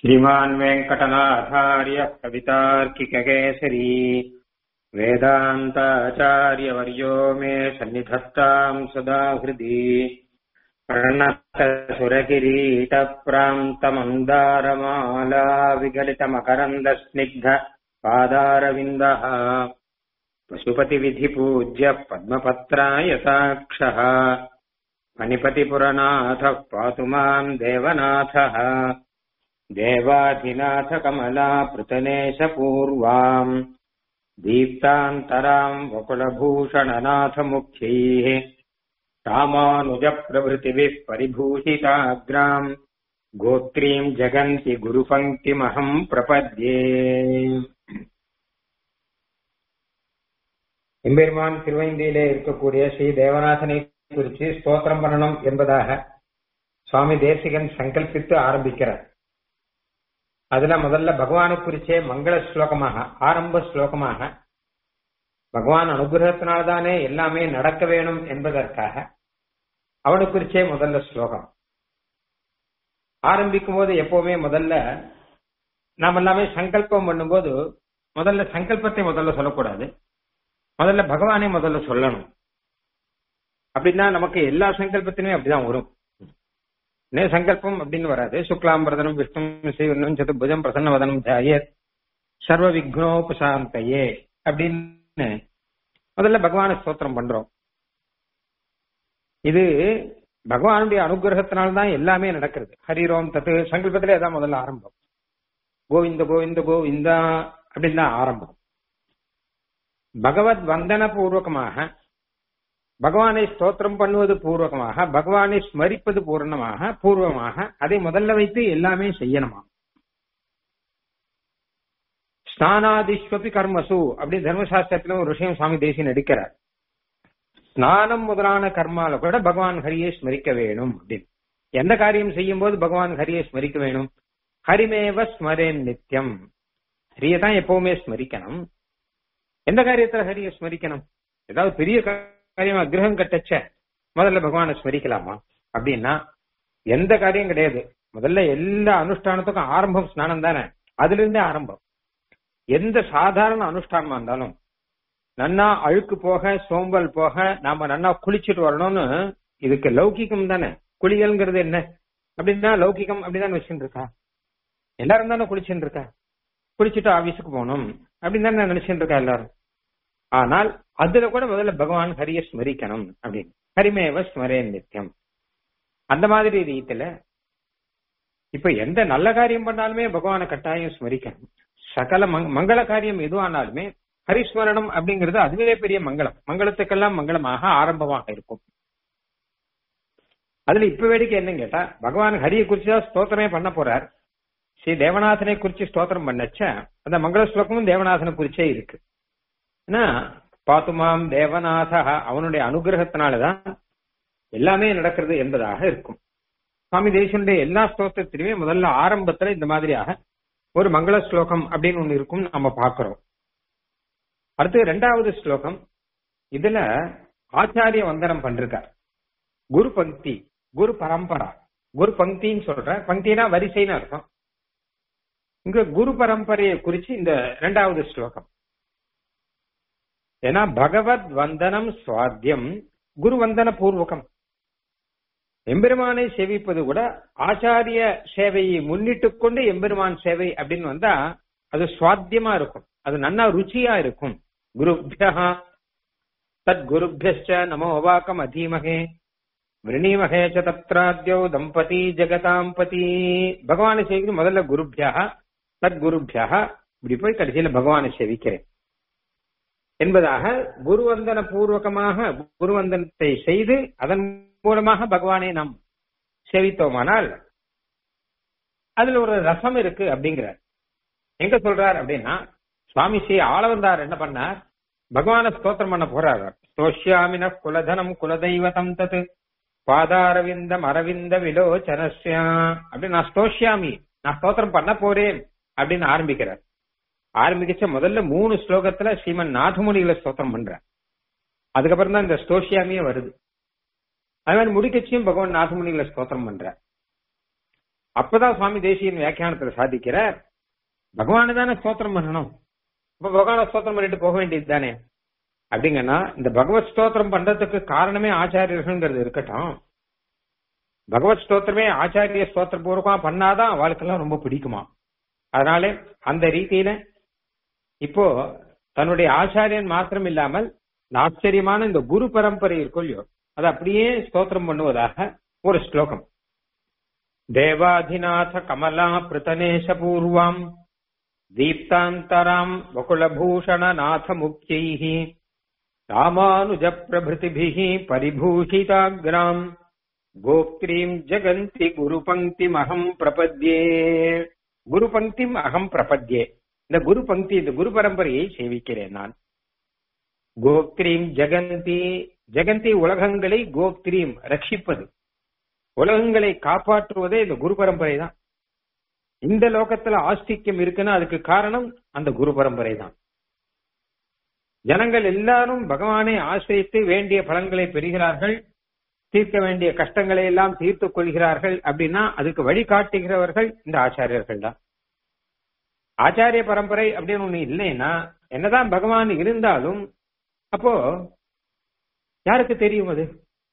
श्रीमान् वेङ्कटनाथार्यः कवितार्किककेसरी वेदान्ताचार्यवर्यो मे सन्निधत्ताम् सदा हृदि प्रणतसुरकिरीटप्रान्तमन्दारमाला विगलितमकरन्दस्निग्ध पादारविन्दः पशुपतिविधिपूज्य पद्मपत्राय साक्षः फणिपतिपुरनाथः पातु माम् देवनाथः देवाधिनाथकमलापृतनेशपूर्वाम् दीप्तान्तराम् वकुलभूषणनाथमुख्यैः रामानुजप्रभृतिभिः परिभूषिताग्राम् गोत्रीम् जगन्ति गुरुपङ्क्तिमहम् प्रपद्ये எம்பெருமான் திருவைந்தியிலே இருக்கக்கூடிய ஸ்ரீ தேவநாதனை குறித்து ஸ்தோத்திரம் பண்ணணும் என்பதாக சுவாமி தேசிகன் சங்கல்பித்து ஆரம்பிக்கிறார் அதுல முதல்ல பகவானை குறிச்சே மங்கள ஸ்லோகமாக ஆரம்ப ஸ்லோகமாக பகவான் அனுகிரகத்தினால்தானே எல்லாமே நடக்க வேணும் என்பதற்காக அவனை குறிச்சே முதல்ல ஸ்லோகம் ஆரம்பிக்கும் போது எப்பவுமே முதல்ல நாம் எல்லாமே சங்கல்பம் பண்ணும்போது முதல்ல சங்கல்பத்தை முதல்ல சொல்லக்கூடாது முதல்ல பகவானே முதல்ல சொல்லணும் அப்படின்னா நமக்கு எல்லா சங்கல்பத்திலுமே அப்படிதான் வரும் நே சங்கல்பம் அப்படின்னு வராது சுக்லாம்பிரதனம் விஷ்ணு சிவனும் சதுர்புஜம் பிரசன்னவதனம் ஜாயத் சர்வ விக்னோபசாந்தையே அப்படின்னு முதல்ல பகவான ஸ்தோத்திரம் பண்றோம் இது பகவானுடைய அனுகிரகத்தினால்தான் எல்லாமே நடக்கிறது ஹரிரோம் தத்து சங்கல்பத்திலே அதான் முதல்ல ஆரம்பம் கோவிந்த கோவிந்த கோவிந்தா அப்படின்னு தான் ஆரம்பம் பகவத் வந்தன பூர்வகமாக பகவானை ஸ்தோத்திரம் பண்ணுவது பூர்வகமாக பகவானை ஸ்மரிப்பது பூர்ணமாக பூர்வமாக அதை முதல்ல வைத்து எல்லாமே செய்யணுமா ஸ்நானாதிஸ்வபி கர்மசு அப்படி தர்மசாஸ்திரத்துல ஒரு விஷயம் சுவாமி தேசியன் எடுக்கிறார் ஸ்நானம் முதலான கர்மால கூட பகவான் ஹரியை ஸ்மரிக்க வேணும் அப்படின்னு எந்த காரியம் செய்யும் போது பகவான் ஹரியை ஸ்மரிக்க வேணும் ஹரிமேவ ஸ்மரேன் நித்தியம் ஹரியை தான் எப்பவுமே ஸ்மரிக்கணும் எந்த காரியத்துல ஹரியை ஸ்மரிக்கணும் ஏதாவது பெரிய காரியம் கிரகம் கட்டச்ச முதல்ல பகவானை ஸ்மரிக்கலாமா அப்படின்னா எந்த காரியம் கிடையாது முதல்ல எல்லா அனுஷ்டானத்துக்கும் ஆரம்பம் ஸ்நானம் தானே அதுல இருந்தே ஆரம்பம் எந்த சாதாரண அனுஷ்டானமா இருந்தாலும் நன்னா அழுக்கு போக சோம்பல் போக நாம நன்னா குளிச்சுட்டு வரணும்னு இதுக்கு லௌகிகம் தானே குளியல்ங்கிறது என்ன அப்படின்னா லௌகிகம் அப்படிதான் வச்சுட்டு இருக்கா எல்லாரும் தானே குளிச்சுட்டு இருக்கா குளிச்சுட்டு ஆபீஸுக்கு போகணும் அப்படின்னு தானே நினைச்சுட்டு இருக்கா எல்லாரும் ஆனால் அதுல கூட முதல்ல பகவான் ஹரிய ஸ்மரிக்கணும் அப்படின்னு ஹரிமேவ ஸ்மரே நித்தியம் அந்த மாதிரி ரீதியில இப்ப எந்த நல்ல காரியம் பண்ணாலுமே பகவானை கட்டாயம் ஸ்மரிக்கணும் சகல மங்கள காரியம் எதுவானாலுமே ஹரிஸ்மரணம் அப்படிங்கிறது அதுவே பெரிய மங்களம் மங்களத்துக்கெல்லாம் மங்களமாக ஆரம்பமாக இருக்கும் அதுல இப்ப வேடிக்கை என்னன்னு கேட்டா பகவான் ஹரியை குறிச்சுதான் ஸ்தோத்திரமே பண்ண போறார் ஸ்ரீ தேவநாதனை குறிச்சு ஸ்தோத்திரம் பண்ணச்ச அந்த மங்கள ஸ்லோகமும் தேவநாதனை குறிச்சே இருக்கு ஏன்னா பாத்துமாம் தேவநாத அவனுடைய அனுகிரகத்தினாலதான் எல்லாமே நடக்கிறது என்பதாக இருக்கும் சுவாமி தேசனுடைய எல்லா ஸ்லோகத்திலுமே முதல்ல ஆரம்பத்துல இந்த மாதிரியாக ஒரு மங்கள ஸ்லோகம் அப்படின்னு ஒண்ணு இருக்கும் நம்ம பாக்குறோம் அடுத்து ரெண்டாவது ஸ்லோகம் இதுல ஆச்சாரிய வந்தனம் பண்றார் குரு பங்கி குரு பரம்பரா குரு பங்கின்னு சொல்ற பங்கினா வரிசைன்னு அர்த்தம் இங்க குரு பரம்பரையை குறிச்சு இந்த ரெண்டாவது ஸ்லோகம் ஏன்னா பகவத் வந்தனம் சுவாத்தியம் குரு வந்தன பூர்வகம் எம்பெருமானை சேவிப்பது கூட ஆச்சாரிய சேவையை முன்னிட்டு கொண்டு எம்பெருமான் சேவை அப்படின்னு வந்தா அது சுவாத்தியமா இருக்கும் அது நன்னா ருச்சியா இருக்கும் குருபியா தத் குருபியச்ச நமோ அவாக்கம் அதீமகே விரணீமகே ச தத்ராத்யோ தம்பதி ஜெகதாம்பதி பகவானை சேவிக்கிறது முதல்ல குருபியா தத் குருபியா இப்படி போய் கடைசியில பகவானை சேவிக்கிறேன் என்பதாக குருவந்தன பூர்வகமாக குருவந்தனத்தை செய்து அதன் மூலமாக பகவானை நாம் சேவித்தோமானால் அதுல ஒரு ரசம் இருக்கு அப்படிங்கிறார் எங்க சொல்றார் அப்படின்னா சுவாமி ஸ்ரீ ஆளவந்தார் என்ன பண்ணார் பகவான ஸ்தோத்திரம் பண்ண போறார் ஸ்தோஷ்யாமின குலதனம் குலதெய்வதம் தத்து பாதாரவிந்தம் அரவிந்த விலோச்சனஸ்யா அப்படின்னு நான் ஸ்தோஷ்யாமி நான் ஸ்தோத்திரம் பண்ண போறேன் அப்படின்னு ஆரம்பிக்கிறார் ஆரம்பிச்ச முதல்ல மூணு ஸ்லோகத்துல ஸ்ரீமன் நாதமுனிகளை ஸ்தோத்திரம் பண்ற அதுக்கப்புறம் தான் இந்த ஸ்தோஷியாமியே வருது அது மாதிரி முடிக்கச்சியும் பகவான் நாதமுனிகளை ஸ்தோத்திரம் பண்ற அப்பதான் சுவாமி தேசியன் வியாக்கியானத்துல சாதிக்கிறார் பகவானு தானே ஸ்தோத்திரம் பண்ணணும் இப்ப பகவான ஸ்தோத்திரம் பண்ணிட்டு போக வேண்டியது தானே அப்படிங்கன்னா இந்த பகவத் ஸ்தோத்திரம் பண்றதுக்கு காரணமே ஆச்சாரியர்கள்ங்கிறது இருக்கட்டும் பகவத் ஸ்தோத்திரமே ஆச்சாரிய ஸ்தோத்திர பூர்வமா பண்ணாதான் அவளுக்கெல்லாம் ரொம்ப பிடிக்குமா அதனால அந்த ரீதியில இப்போ தன்னுடைய ஆச்சாரியன் மாத்திரம் இல்லாமல் ஆச்சரியமான இந்த குரு பரம்பரை இருக்கும் இல்லையோ அதை அப்படியே ஸ்தோத்திரம் பண்ணுவதாக ஒரு ஸ்லோகம் தேவாதிநாத கமலா பிரதனேஷ பூர்வம் தீப்தாந்தராம் வகுலபூஷண நாத முக்கியைः ராமானுஜ பிரபிருதிபிः பரிபூஷிதாகிராம் கோப்திரீம் ஜெகந்தி குரு பங்கிமகம் பிரபத்யே குரு பங்கிம் அகம் பிரபத்யே இந்த குரு பங்கி இந்த குரு பரம்பரையை சேவிக்கிறேன் நான் கோப்திரீம் ஜெகந்தி ஜெகந்தி உலகங்களை கோப்திரீம் ரட்சிப்பது உலகங்களை காப்பாற்றுவதே இந்த குரு பரம்பரை தான் இந்த லோகத்துல ஆஸ்திக்யம் இருக்குன்னா அதுக்கு காரணம் அந்த குரு பரம்பரை தான் ஜனங்கள் எல்லாரும் பகவானை ஆசிரித்து வேண்டிய பலன்களை பெறுகிறார்கள் தீர்க்க வேண்டிய கஷ்டங்களை எல்லாம் தீர்த்துக் கொள்கிறார்கள் அப்படின்னா அதுக்கு வழிகாட்டுகிறவர்கள் இந்த ஆச்சாரியர்கள் தான் ஆச்சாரிய பரம்பரை அப்படின்னு ஒண்ணு இல்லைன்னா என்னதான் பகவான் இருந்தாலும் அப்போ யாருக்கு தெரியும் அது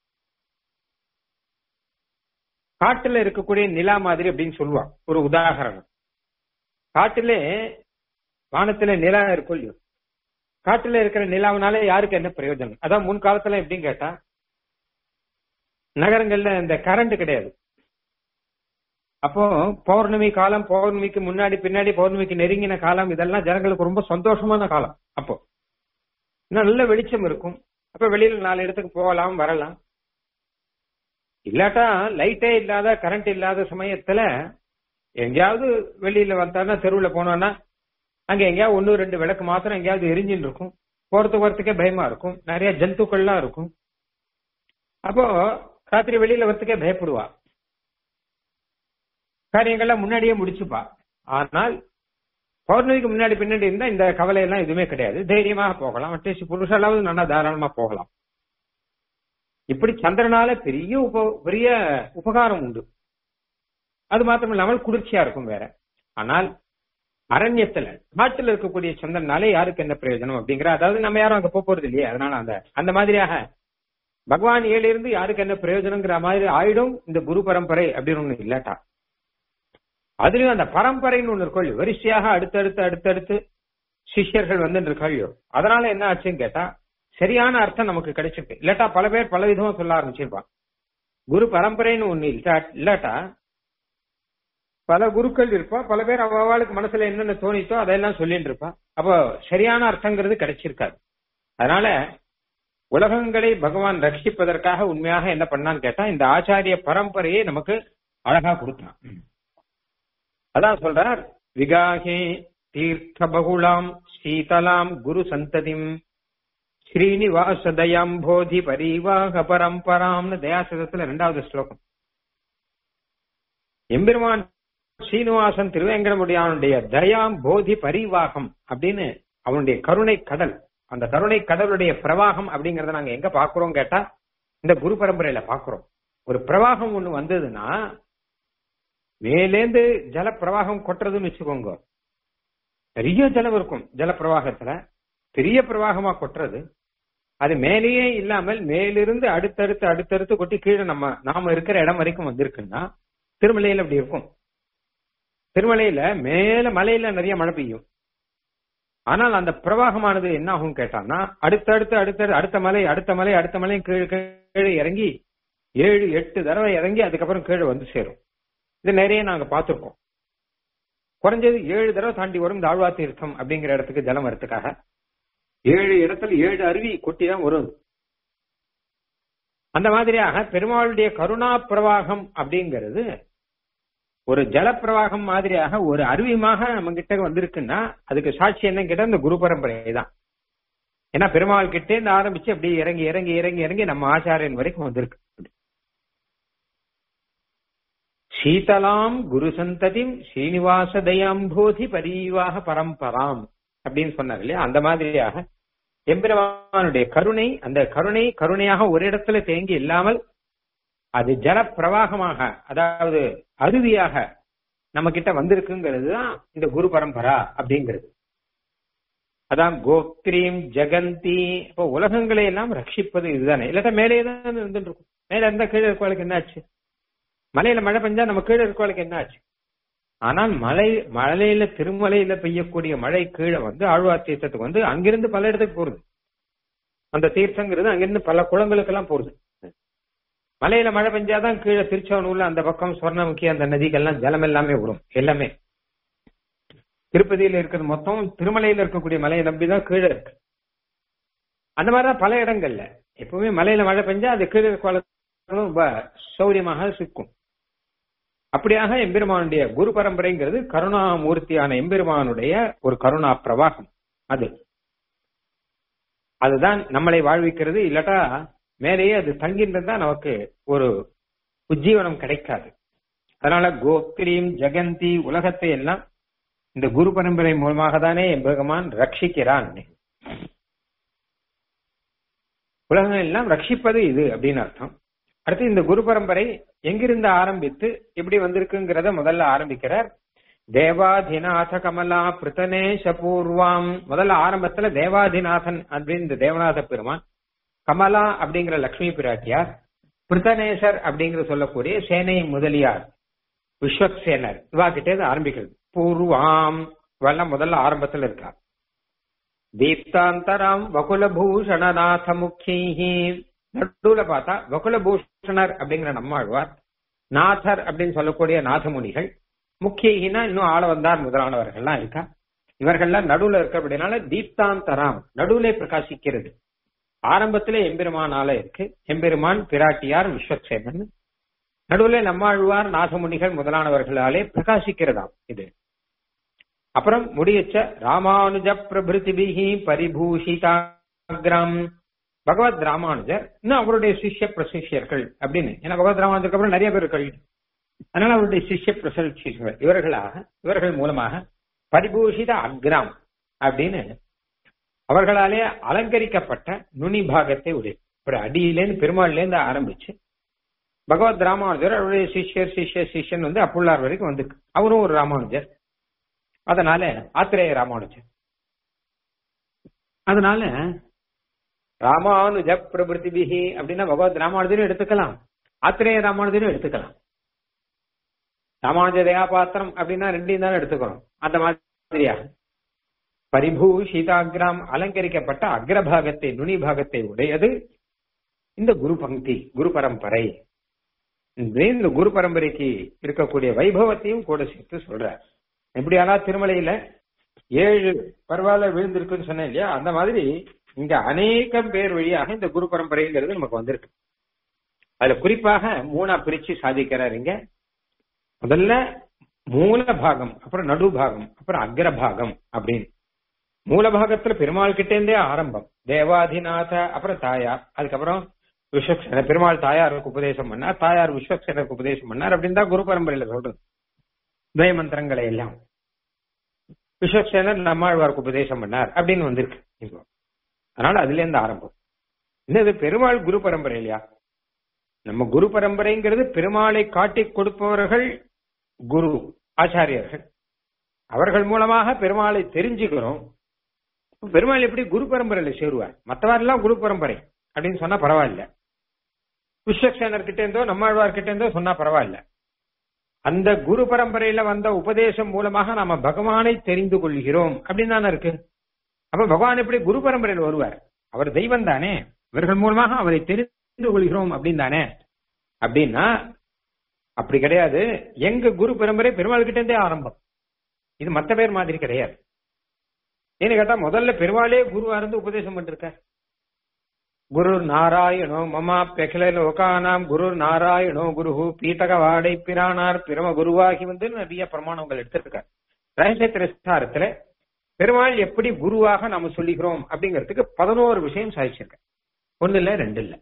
காட்டுல இருக்கக்கூடிய நிலா மாதிரி அப்படின்னு சொல்லுவான் ஒரு உதாகரணம் காட்டுல வானத்துல நிலா இருக்கும் இல்லையோ காட்டுல இருக்கிற நிலாவினால யாருக்கு என்ன பிரயோஜனம் அதான் முன் காலத்துல எப்படின்னு கேட்டா நகரங்கள்ல இந்த கரண்ட் கிடையாது அப்போ பௌர்ணமி காலம் பௌர்ணமிக்கு முன்னாடி பின்னாடி பௌர்ணமிக்கு நெருங்கின காலம் இதெல்லாம் ஜனங்களுக்கு ரொம்ப சந்தோஷமான காலம் அப்போ இன்னும் நல்ல வெளிச்சம் இருக்கும் அப்ப வெளியில நாலு இடத்துக்கு போகலாம் வரலாம் இல்லாட்டா லைட்டே இல்லாத கரண்ட் இல்லாத சமயத்துல எங்கேயாவது வெளியில வந்தானா தெருவுல போனோம்னா அங்க எங்கேயாவது ஒன்னு ரெண்டு விளக்கு மாத்திரம் எங்கேயாவது எரிஞ்சின்னு இருக்கும் போறதுக்கு வரத்துக்கே பயமா இருக்கும் நிறைய ஜந்துக்கள்லாம் இருக்கும் அப்போ ராத்திரி வெளியில வரத்துக்கே பயப்படுவா காரியங்கள்லாம் முன்னாடியே முடிச்சுப்பா ஆனால் பௌர்ணமிக்கு முன்னாடி பின்னாடி இருந்தா இந்த கவலை எல்லாம் எதுவுமே கிடையாது தைரியமாக போகலாம் அட்லீஸ்ட் புருஷாலாவது நல்லா தாராளமா போகலாம் இப்படி சந்திரனால பெரிய உப பெரிய உபகாரம் உண்டு அது மாத்திரம் இல்லாமல் குளிர்ச்சியா இருக்கும் வேற ஆனால் அரண்யத்துல காட்டுல இருக்கக்கூடிய சந்திரனாலே யாருக்கு என்ன பிரயோஜனம் அப்படிங்கிற அதாவது நம்ம யாரும் அங்க போக போறது இல்லையே அதனால அந்த அந்த மாதிரியாக பகவான் ஏழு இருந்து யாருக்கு என்ன பிரயோஜனங்கிற மாதிரி ஆயிடும் இந்த குரு பரம்பரை அப்படின்னு ஒண்ணு இல்லாட்டா அதுலயும் அந்த பரம்பரைன்னு ஒண்ணு இருக்கும் வரிசையாக அடுத்தடுத்து அடுத்தடுத்து சிஷ்யர்கள் வந்து இருக்காளியோ அதனால என்ன ஆச்சுன்னு கேட்டா சரியான அர்த்தம் நமக்கு கிடைச்சிருக்கு இல்லாட்டா பல பேர் பல விதமா சொல்ல ஆரம்பிச்சிருப்பான் குரு பரம்பரைன்னு ஒண்ணு இல்லாட்டா பல குருக்கள் இருப்பா பல பேர் அவளுக்கு மனசுல என்னென்ன தோணித்தோ அதெல்லாம் சொல்லிட்டு இருப்பா அப்போ சரியான அர்த்தங்கிறது கிடைச்சிருக்காது அதனால உலகங்களை பகவான் ரட்சிப்பதற்காக உண்மையாக என்ன பண்ணான்னு கேட்டா இந்த ஆச்சாரிய பரம்பரையை நமக்கு அழகா கொடுத்தான் அதான் சொல்றார் விகாகே தீர்த்த பகுலாம் சீதலாம் குரு சந்ததிம் ஸ்ரீனிவாசதயம் போதி பரிவாக பரம்பராம்னு தயாசதத்துல ரெண்டாவது ஸ்லோகம் எம்பெருமான் ஸ்ரீனிவாசன் திருவேங்கடமுடியானுடைய தயாம் போதி பரிவாகம் அப்படின்னு அவனுடைய கருணை கடல் அந்த கருணை கடலுடைய பிரவாகம் அப்படிங்கறத நாங்க எங்க பாக்குறோம் கேட்டா இந்த குரு பரம்பரையில பாக்குறோம் ஒரு பிரவாகம் ஒண்ணு வந்ததுன்னா மேலேந்து ஜல பிரவாகம் கொட்டுறதுன்னு வச்சுக்கோங்க நிறைய ஜலம் இருக்கும் ஜல பிரவாகத்துல பெரிய பிரவாகமா கொட்டுறது அது மேலேயே இல்லாமல் மேலிருந்து அடுத்தடுத்து அடுத்தடுத்து கொட்டி கீழே நம்ம நாம இருக்கிற இடம் வரைக்கும் வந்திருக்குன்னா திருமலையில அப்படி இருக்கும் திருமலையில மேல மலையில நிறைய மழை பெய்யும் ஆனால் அந்த பிரவாகமானது என்ன ஆகும் கேட்டான்னா அடுத்தடுத்து அடுத்த அடுத்த மலை அடுத்த மலை அடுத்த மலை கீழே கீழே இறங்கி ஏழு எட்டு தடவை இறங்கி அதுக்கப்புறம் கீழே வந்து சேரும் இது நிறைய நாங்க பார்த்திருக்கோம் குறைஞ்சது ஏழு தடவை தாண்டி வரும் இந்த ஆழ்வா தீர்த்தம் அப்படிங்கிற இடத்துக்கு ஜலம் வரத்துக்காக ஏழு இடத்துல ஏழு அருவி கொட்டி தான் வரும் அந்த மாதிரியாக பெருமாளுடைய கருணா பிரவாகம் அப்படிங்கிறது ஒரு ஜலப்பிரவாகம் மாதிரியாக ஒரு அருவிமாக நம்ம கிட்ட வந்திருக்குன்னா அதுக்கு சாட்சி என்ன கேட்டா இந்த குரு பரம்பரை தான் ஏன்னா பெருமாள் கிட்டே இருந்து ஆரம்பிச்சு அப்படியே இறங்கி இறங்கி இறங்கி இறங்கி நம்ம ஆச்சாரியன் வரைக்கும் வந்திருக்கு சீதலாம் குரு சந்ததிம் ஸ்ரீனிவாச தயாம்போதி பரிவாக பரம்பராம் அப்படின்னு சொன்னார் இல்லையா அந்த மாதிரியாக எம்பெருமானுடைய கருணை அந்த கருணை கருணையாக ஒரு இடத்துல தேங்கி இல்லாமல் அது ஜல பிரவாகமாக அதாவது அருவியாக நம்ம கிட்ட வந்திருக்குங்கிறது தான் இந்த குரு பரம்பரா அப்படிங்கிறது அதான் கோக்திரீம் ஜெகந்தி இப்போ உலகங்களை எல்லாம் ரட்சிப்பது இதுதானே இல்லாட்டா மேலே தான் இருந்துட்டு இருக்கும் மேல இருந்தா கீழே இருக்கவளுக்கு என்னாச்சு மலையில மழை பெஞ்சா நம்ம கீழே இருக்கவளுக்கு என்னாச்சு ஆனால் மலை மலையில திருமலையில பெய்யக்கூடிய மழை கீழே வந்து ஆழ்வார் தீர்த்தத்துக்கு வந்து அங்கிருந்து பல இடத்துக்கு போறது அந்த தீர்த்தங்கிறது அங்கிருந்து பல குளங்களுக்கு எல்லாம் போறது மலையில மழை பெஞ்சாதான் கீழே திருச்செவனூர்ல அந்த பக்கம் சொர்ணமுக்கி அந்த நதிகள்லாம் ஜலம் எல்லாமே வரும் எல்லாமே திருப்பதியில இருக்கிறது மொத்தம் திருமலையில இருக்கக்கூடிய மலையை நம்பிதான் கீழே இருக்கு அந்த மாதிரிதான் பல இடங்கள்ல எப்பவுமே மலையில மழை பெஞ்சா அது கீழே குளங்களும் ரொம்ப சௌரியமாக சிக்கும் அப்படியாக எம்பெருமானுடைய குரு பரம்பரைங்கிறது கருணாமூர்த்தியான எம்பெருமானுடைய ஒரு கருணா பிரவாகம் அது அதுதான் நம்மளை வாழ்விக்கிறது இல்லாட்டா மேலேயே அது தங்கின்றதா நமக்கு ஒரு உஜ்ஜீவனம் கிடைக்காது அதனால கோத்திரீம் ஜெகந்தி உலகத்தை எல்லாம் இந்த குரு பரம்பரை மூலமாக தானே பகவான் ரட்சிக்கிறான் உலகம் எல்லாம் ரட்சிப்பது இது அப்படின்னு அர்த்தம் அடுத்து இந்த குரு பரம்பரை எங்கிருந்து ஆரம்பித்து எப்படி வந்திருக்குங்கிறத முதல்ல ஆரம்பிக்கிறார் தேவாதிநாத கமலா பிருத்தனேஷ பூர்வாம் முதல்ல ஆரம்பத்துல தேவாதிநாதன் அப்படின்னு இந்த தேவநாத பெருமான் கமலா அப்படிங்கிற லக்ஷ்மி பிராட்டியார் பிருத்தனேசர் அப்படிங்கிற சொல்லக்கூடிய சேனை முதலியார் விஸ்வக்சேனர் இவா கிட்டே ஆரம்பிக்கிறது பூர்வாம் இவெல்லாம் முதல்ல ஆரம்பத்துல இருக்கா தீப்தாந்தராம் வகுலபூஷணநாத முக்கியி நடுவுல பார்த்தா வகுலபூஷணர் அப்படிங்கிற நம்மாழ்வார் நாதர் அப்படின்னு சொல்லக்கூடிய நாதமுனிகள் முக்கியினா இன்னும் ஆள வந்தார் முதலானவர்கள்லாம் இருக்கா இவர்கள்லாம் நடுவுல இருக்க அப்படின்னால தீப்தாந்தராம் நடுவுல பிரகாசிக்கிறது ஆரம்பத்திலே எம்பெருமானால இருக்கு எம்பெருமான் பிராட்டியார் விஸ்வக்சேனன் நடுவுல நம்மாழ்வார் நாகமுனிகள் முதலானவர்களாலே பிரகாசிக்கிறதாம் இது அப்புறம் முடியச்ச ராமானுஜ பிரபிருதிபிகி பரிபூஷிதாகிரம் பகவத் ராமானுஜர் இன்னும் அவருடைய சிஷ்ய பிரசிஷ்யர்கள் அப்படின்னு ஏன்னா பகவத் ராமானுஜருக்கு அப்புறம் நிறைய பேர் கல்வி அதனால அவருடைய சிஷ்ய பிரசிஷ்யர்கள் இவர்களாக இவர்கள் மூலமாக பரிபூஷித அக்ராம் அப்படின்னு அவர்களாலே அலங்கரிக்கப்பட்ட நுனி பாகத்தை உடைய ஒரு அடியிலேருந்து பெருமாள்லேருந்து ஆரம்பிச்சு பகவத் ராமானுஜர் அவருடைய சிஷ்யர் சிஷ்ய சிஷ்யன் வந்து அப்புள்ளார் வரைக்கும் வந்திருக்கு அவரும் ஒரு ராமானுஜர் அதனால ஆத்திரேய ராமானுஜர் அதனால ராமானுஜ பிரபிருத்திபிகி அப்படின்னா பகவத் ராமானுஜரும் எடுத்துக்கலாம் ஆத்திரேய ராமானுஜரும் எடுத்துக்கலாம் ராமானுஜ தயாபாத்திரம் அப்படின்னா ரெண்டையும் தானே எடுத்துக்கிறோம் அந்த மாதிரியா பரிபூஷிதாகிராம் அலங்கரிக்கப்பட்ட அக்ரபாகத்தை நுனி பாகத்தை உடையது இந்த குரு பங்கி குரு பரம்பரை இந்த குரு பரம்பரைக்கு இருக்கக்கூடிய வைபவத்தையும் கூட சேர்த்து சொல்றார் எப்படியானா திருமலையில ஏழு பரவாயில்ல விழுந்திருக்குன்னு சொன்னேன் இல்லையா அந்த மாதிரி இங்க அநேகம் பேர் வழியாக இந்த குரு பரம்பரைங்கிறது நமக்கு வந்திருக்கு அதுல குறிப்பாக மூணா பிரிச்சு சாதிக்கிறார் இங்க முதல்ல மூல பாகம் அப்புறம் நடு பாகம் அப்புறம் அக்ரபாகம் அப்படின்னு மூல பாகத்துல பெருமாள் கிட்டே இருந்தே ஆரம்பம் தேவாதிநாத அப்புறம் தாயார் அதுக்கப்புறம் விஸ்வக்சேனர் பெருமாள் தாயாருக்கு உபதேசம் பண்ணார் தாயார் விஸ்வக்சேனருக்கு உபதேசம் பண்ணார் அப்படின்னு தான் குரு பரம்பரையில சொல்றது துவய மந்திரங்களை எல்லாம் விஸ்வக்சேனர் நம்மாழ்வாருக்கு உபதேசம் பண்ணார் அப்படின்னு வந்திருக்கு இப்போ அதனால அதுல இருந்து ஆரம்பம் இன்னது பெருமாள் குரு பரம்பரை இல்லையா நம்ம குரு பரம்பரைங்கிறது பெருமாளை காட்டி கொடுப்பவர்கள் குரு ஆச்சாரியர்கள் அவர்கள் மூலமாக பெருமாளை தெரிஞ்சுக்கிறோம் பெருமாள் எப்படி குரு பரம்பரையில சேருவார் மற்றவாரெல்லாம் குரு பரம்பரை அப்படின்னு சொன்னா பரவாயில்ல விஸ்வக்சேனர் கிட்ட இருந்தோ நம்மாழ்வார் கிட்ட இருந்தோ சொன்னா பரவாயில்ல அந்த குரு பரம்பரையில வந்த உபதேசம் மூலமாக நாம பகவானை தெரிந்து கொள்கிறோம் அப்படின்னு தானே இருக்கு அப்ப பகவான் எப்படி குரு பரம்பரையில் வருவார் அவர் தெய்வம் தானே இவர்கள் மூலமாக அவரை தெரிந்து கொள்கிறோம் அப்படின்னு தானே அப்படின்னா அப்படி கிடையாது எங்க குரு பரம்பரை பெருமாள் கிட்ட இருந்தே ஆரம்பம் இது மத்த பேர் மாதிரி கிடையாது ஏன்னு கேட்டா முதல்ல பெருமாளே குருவா இருந்து உபதேசம் பண்ணிருக்க குரு நாராயணோ மமா பெகல லோகானாம் குரு நாராயணோ குரு பீட்டக வாடை பிரானார் பிரம குருவாகி வந்து நிறைய பிரமாணங்கள் எடுத்திருக்கார் ரகசிய திரஸ்தாரத்துல பெருமாள் எப்படி குருவாக நாம சொல்லிக்கிறோம் அப்படிங்கிறதுக்கு பதினோரு விஷயம் சாதிச்சிருக்க ஒண்ணு இல்ல ரெண்டு இல்ல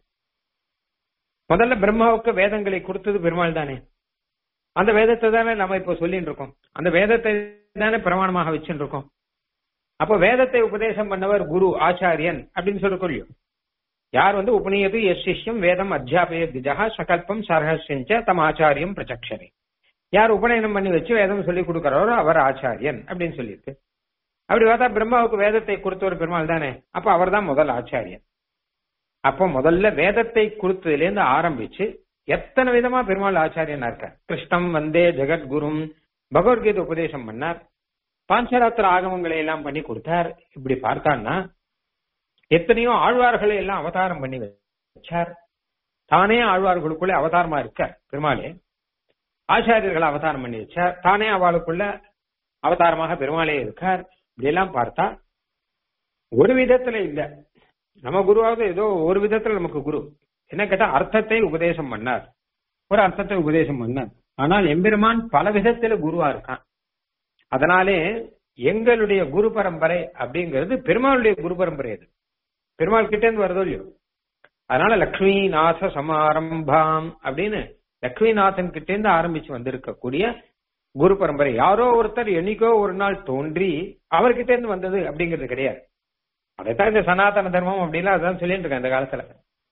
முதல்ல பிரம்மாவுக்கு வேதங்களை கொடுத்தது பெருமாள் தானே அந்த வேதத்தை தானே நம்ம இப்ப சொல்லிட்டு இருக்கோம் அந்த வேதத்தை தானே பிரமாணமாக வச்சுட்டு இருக்கோம் அப்போ வேதத்தை உபதேசம் பண்ணவர் குரு ஆச்சாரியன் அப்படின்னு சொல்லி கொள்ளியும் யார் வந்து உபநியது எஸ் சிஷ்யம் வேதம் அத்தியாபய திஜா சகல்பம் சரஹஸ்யஞ்ச தம் ஆச்சாரியம் பிரச்சக்ஷரே யார் உபநயனம் பண்ணி வச்சு வேதம் சொல்லி கொடுக்கிறாரோ அவர் ஆச்சாரியன் அப்படின்னு சொல்லியிருக்கு அப்படி பார்த்தா பிரம்மாவுக்கு வேதத்தை கொடுத்தவர் பெருமாள் தானே அப்ப அவர் தான் முதல் ஆச்சாரியன் அப்போ முதல்ல வேதத்தை கொடுத்ததுல இருந்து ஆரம்பிச்சு எத்தனை விதமா பெருமாள் ஆச்சாரியனா இருக்கார் கிருஷ்ணம் வந்தே ஜெகத்குரும் பகவத்கீதை உபதேசம் பண்ணார் பாஞ்சராத்திர ஆகமங்களை எல்லாம் பண்ணி கொடுத்தார் இப்படி பார்த்தான்னா எத்தனையோ ஆழ்வார்களை எல்லாம் அவதாரம் பண்ணி வச்சார் தானே ஆழ்வார்களுக்குள்ள அவதாரமா இருக்கார் பெருமாளே ஆச்சாரியர்களை அவதாரம் பண்ணி வச்சார் தானே அவளுக்குள்ள அவதாரமாக பெருமாளே இருக்கார் இப்படி எல்லாம் பார்த்தா ஒரு விதத்துல இல்ல நம்ம குருவாவது ஏதோ ஒரு விதத்துல நமக்கு குரு என்ன கேட்டா அர்த்தத்தை உபதேசம் பண்ணார் ஒரு அர்த்தத்தை உபதேசம் பண்ணார் ஆனால் எம்பெருமான் பல விதத்துல குருவா இருக்கான் அதனாலே எங்களுடைய குரு பரம்பரை அப்படிங்கிறது பெருமாளுடைய குரு பரம்பரை அது பெருமாள் கிட்ட இருந்து வருதோ இல்லையோ அதனால லக்ஷ்மி நாச சமாரம்பாம் அப்படின்னு லக்ஷ்மிநாதன் கிட்ட இருந்து ஆரம்பிச்சு வந்திருக்கக்கூடிய குரு பரம்பரை யாரோ ஒருத்தர் என்னைக்கோ ஒரு நாள் தோன்றி அவர்கிட்ட இருந்து வந்தது அப்படிங்கிறது கிடையாது அதைத்தான் இந்த சனாதன தர்மம் அப்படிலாம் அதான் சொல்லிட்டு இருக்கேன் இந்த காலத்துல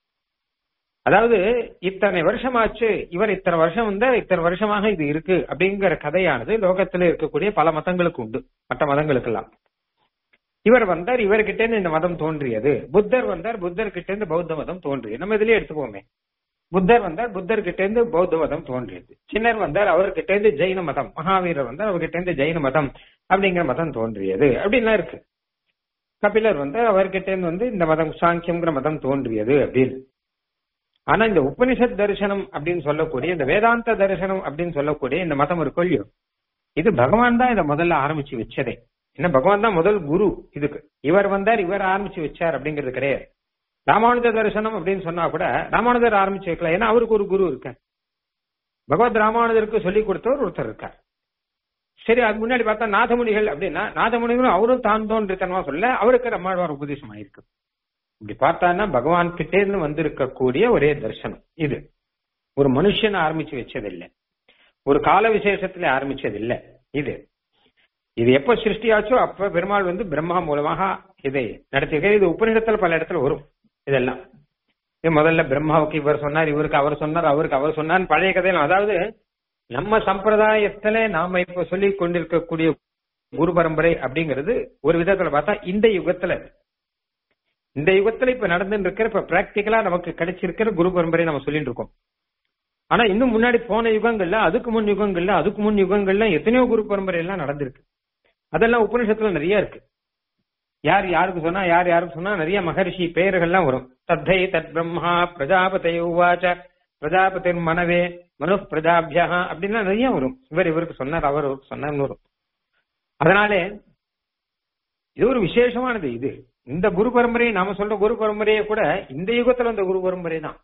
அதாவது இத்தனை வருஷமாச்சு இவர் இத்தனை வருஷம் வந்து இத்தனை வருஷமாக இது இருக்கு அப்படிங்கிற கதையானது லோகத்துல இருக்கக்கூடிய பல மதங்களுக்கு உண்டு மற்ற மதங்களுக்கெல்லாம் இவர் வந்தார் இவர்கிட்ட இருந்து இந்த மதம் தோன்றியது புத்தர் வந்தார் புத்தர் கிட்ட இருந்து பௌத்த மதம் தோன்றியது நம்ம இதுலயே எடுத்துப்போமே புத்தர் வந்தார் புத்தர் கிட்ட இருந்து பௌத்த மதம் தோன்றியது சின்னர் வந்தார் அவர்கிட்ட இருந்து ஜெயின மதம் மகாவீரர் வந்தார் அவர்கிட்ட இருந்து ஜெயின மதம் அப்படிங்கிற மதம் தோன்றியது அப்படின்லாம் இருக்கு கபிலர் வந்து அவர்கிட்ட இருந்து வந்து இந்த மதம் சாங்கியம்ங்கிற மதம் தோன்றியது அப்படின்னு ஆனா இந்த உபனிஷத் தரிசனம் அப்படின்னு சொல்லக்கூடிய இந்த வேதாந்த தரிசனம் அப்படின்னு சொல்லக்கூடிய இந்த மதம் இருக்கும் இல்லையோ இது பகவான் தான் இதை முதல்ல ஆரம்பிச்சு வச்சதே என்ன பகவான் தான் முதல் குரு இதுக்கு இவர் வந்தார் இவர் ஆரம்பிச்சு வச்சார் அப்படிங்கிறது கிடையாது ராமானுஜ தரிசனம் அப்படின்னு சொன்னா கூட ராமானுஜர் ஆரம்பிச்சு வைக்கலாம் ஏன்னா அவருக்கு ஒரு குரு இருக்க பகவத் ராமானுஜருக்கு சொல்லி கொடுத்தவர் ஒருத்தர் இருக்கார் சரி அது முன்னாடி பார்த்தா நாதமுனிகள் அப்படின்னா நாதமுனிகளும் அவரும் தான் தோன்றித்தனமா சொல்ல அவருக்கு நம்மாழ்வார் உபதேசம் ஆயிருக்கு இப்படி பார்த்தான்னா பகவான் கிட்டே இருந்து வந்திருக்கக்கூடிய ஒரே தரிசனம் இது ஒரு மனுஷன் ஆரம்பிச்சு வச்சதில்லை ஒரு கால விசேஷத்துல ஆரம்பிச்சதில்லை இது இது எப்ப சிருஷ்டியாச்சோ அப்ப பெருமாள் வந்து பிரம்மா மூலமாக இதை நடத்தியிருக்க இது உபநிடத்துல பல இடத்துல வரும் இதெல்லாம் இது முதல்ல பிரம்மாவுக்கு இவர் சொன்னார் இவருக்கு அவர் சொன்னார் அவருக்கு அவர் சொன்னார் பழைய கதையில அதாவது நம்ம சம்பிரதாயத்துல நாம இப்ப சொல்லி கொண்டிருக்கக்கூடிய குரு பரம்பரை அப்படிங்கிறது ஒரு விதத்துல பார்த்தா இந்த யுகத்துல இந்த யுகத்துல இப்ப நடந்துட்டு இருக்கிற இப்ப பிராக்டிக்கலா நமக்கு கிடைச்சிருக்கிற குரு பரம்பரை நம்ம சொல்லிட்டு இருக்கோம் ஆனா இன்னும் முன்னாடி போன யுகங்கள்ல அதுக்கு முன் யுகங்கள்ல அதுக்கு முன் யுகங்கள்ல எத்தனையோ குரு பரம்பரை எல்லாம் நடந்திருக்கு அதெல்லாம் உபநிஷத்துல நிறைய இருக்கு யார் யாருக்கு சொன்னா யார் யாருக்கு சொன்னா நிறைய மகர்ஷி பெயர்கள்லாம் வரும் தத்தை தத் பிரம்மா பிரஜாபதி உவாச்ச பிரஜாபதி மனவே மனு பிரஜாபியா அப்படின்னா நிறைய வரும் இவர் இவருக்கு சொன்னார் அவர் சொன்னார்னு வரும் அதனாலே இது ஒரு விசேஷமானது இது இந்த குரு பரம்பரை நாம சொல்ற குரு பரம்பரையை கூட இந்த யுகத்துல இந்த குரு பரம்பரை தான்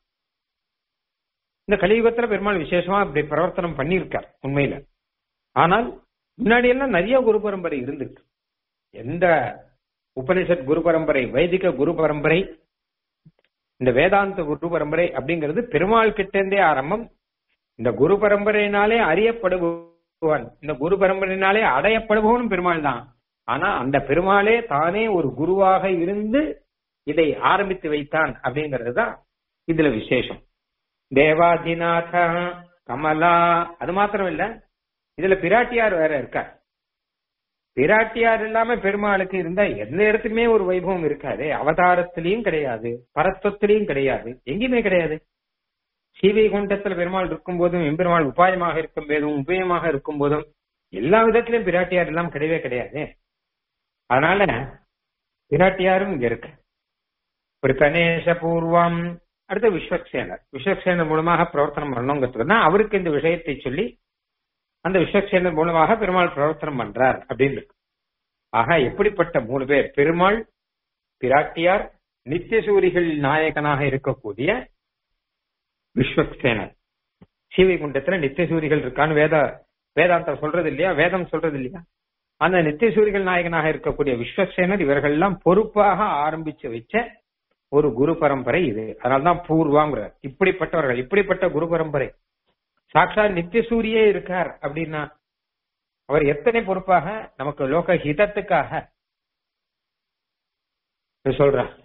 இந்த கலியுகத்துல பெருமாள் விசேஷமா இப்படி பிரவர்த்தனம் பண்ணியிருக்கார் உண்மையில ஆனால் முன்னாடி எல்லாம் நிறைய குரு பரம்பரை இருந்திருக்கு எந்த உபனிஷத் குரு பரம்பரை வைதிக குரு பரம்பரை இந்த வேதாந்த குரு பரம்பரை அப்படிங்கிறது பெருமாள் கிட்ட இருந்தே ஆரம்பம் இந்த குரு பரம்பரையினாலே அறியப்படுபவன் இந்த குரு பரம்பரையினாலே அடையப்படுபவனும் பெருமாள் தான் ஆனா அந்த பெருமாளே தானே ஒரு குருவாக இருந்து இதை ஆரம்பித்து வைத்தான் அப்படிங்கிறது தான் இதுல விசேஷம் தேவாதிநாத கமலா அது மாத்திரம் இல்ல இதுல பிராட்டியார் வேற இருக்கார் பிராட்டியார் இல்லாம பெருமாளுக்கு இருந்தா எந்த இடத்துலயுமே ஒரு வைபவம் இருக்காது அவதாரத்திலையும் கிடையாது பரத்வத்திலையும் கிடையாது எங்கேயுமே கிடையாது சீவை குண்டத்துல பெருமாள் இருக்கும் போதும் எம்பெருமாள் உபாயமாக இருக்கும் போதும் உபயமாக இருக்கும் போதும் எல்லா விதத்திலும் பிராட்டியார் எல்லாம் கிடையவே கிடையாது அதனால பிராட்டியாரும் இங்க இருக்கு ஒரு கணேச பூர்வம் அடுத்த விஸ்வக்சேனர் விஸ்வக்சேனர் மூலமாக பிரவர்த்தனம் பண்ணணுங்கிறதுக்கு அவருக்கு இந்த விஷயத்தை சொல்லி அந்த விஸ்வக்சேனர் மூலமாக பெருமாள் பிரவர்த்தனம் பண்றார் அப்படின்னு இருக்கு ஆக எப்படிப்பட்ட மூணு பேர் பெருமாள் பிராட்டியார் நித்தியசூரிகள் நாயகனாக இருக்கக்கூடிய விஸ்வக்சேனர் சீவைகுண்டத்துல நித்தியசூரிகள் இருக்கான்னு வேத வேதாந்தம் சொல்றது இல்லையா வேதம் சொல்றது இல்லையா அந்த நித்தியசூரிகள் நாயகனாக இருக்கக்கூடிய விஸ்வசேனர் இவர்கள் எல்லாம் பொறுப்பாக ஆரம்பிச்சு வச்ச ஒரு குரு பரம்பரை இது அதனால்தான் பூர்வாங்கிறார் இப்படிப்பட்டவர்கள் இப்படிப்பட்ட குரு பரம்பரை சாட்சா நித்தியசூரியே இருக்கார் அப்படின்னா அவர் எத்தனை பொறுப்பாக நமக்கு லோக ஹிதத்துக்காக சொல்றார்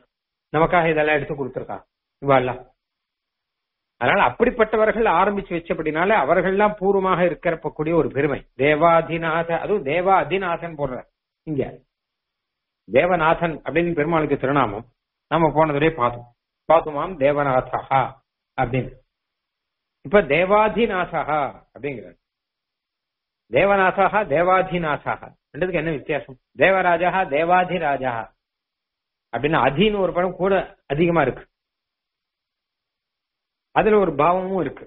நமக்காக இதெல்லாம் எடுத்து கொடுத்துருக்கா இவாள்லாம் அதனால அப்படிப்பட்டவர்கள் ஆரம்பிச்சு வச்சபடினால அவர்கள்லாம் பூர்வமாக இருக்கிறப்பக்கூடிய ஒரு பெருமை தேவாதிநாத அதுவும் தேவா அதிநாதன் போடுற இங்க தேவநாதன் அப்படின்னு பெருமாளுக்கு திருநாமம் நம்ம போனதுலே பார்த்தோம் பார்த்தோமாம் தேவநாதா அப்படின்னு இப்ப தேவாதிநாசா அப்படிங்கிறார் தேவநாதா தேவாதிநாசா ரெண்டுத்துக்கு என்ன வித்தியாசம் தேவராஜா தேவாதிராஜா அப்படின்னு அதின்னு ஒரு படம் கூட அதிகமா இருக்கு அதுல ஒரு பாவமும் இருக்கு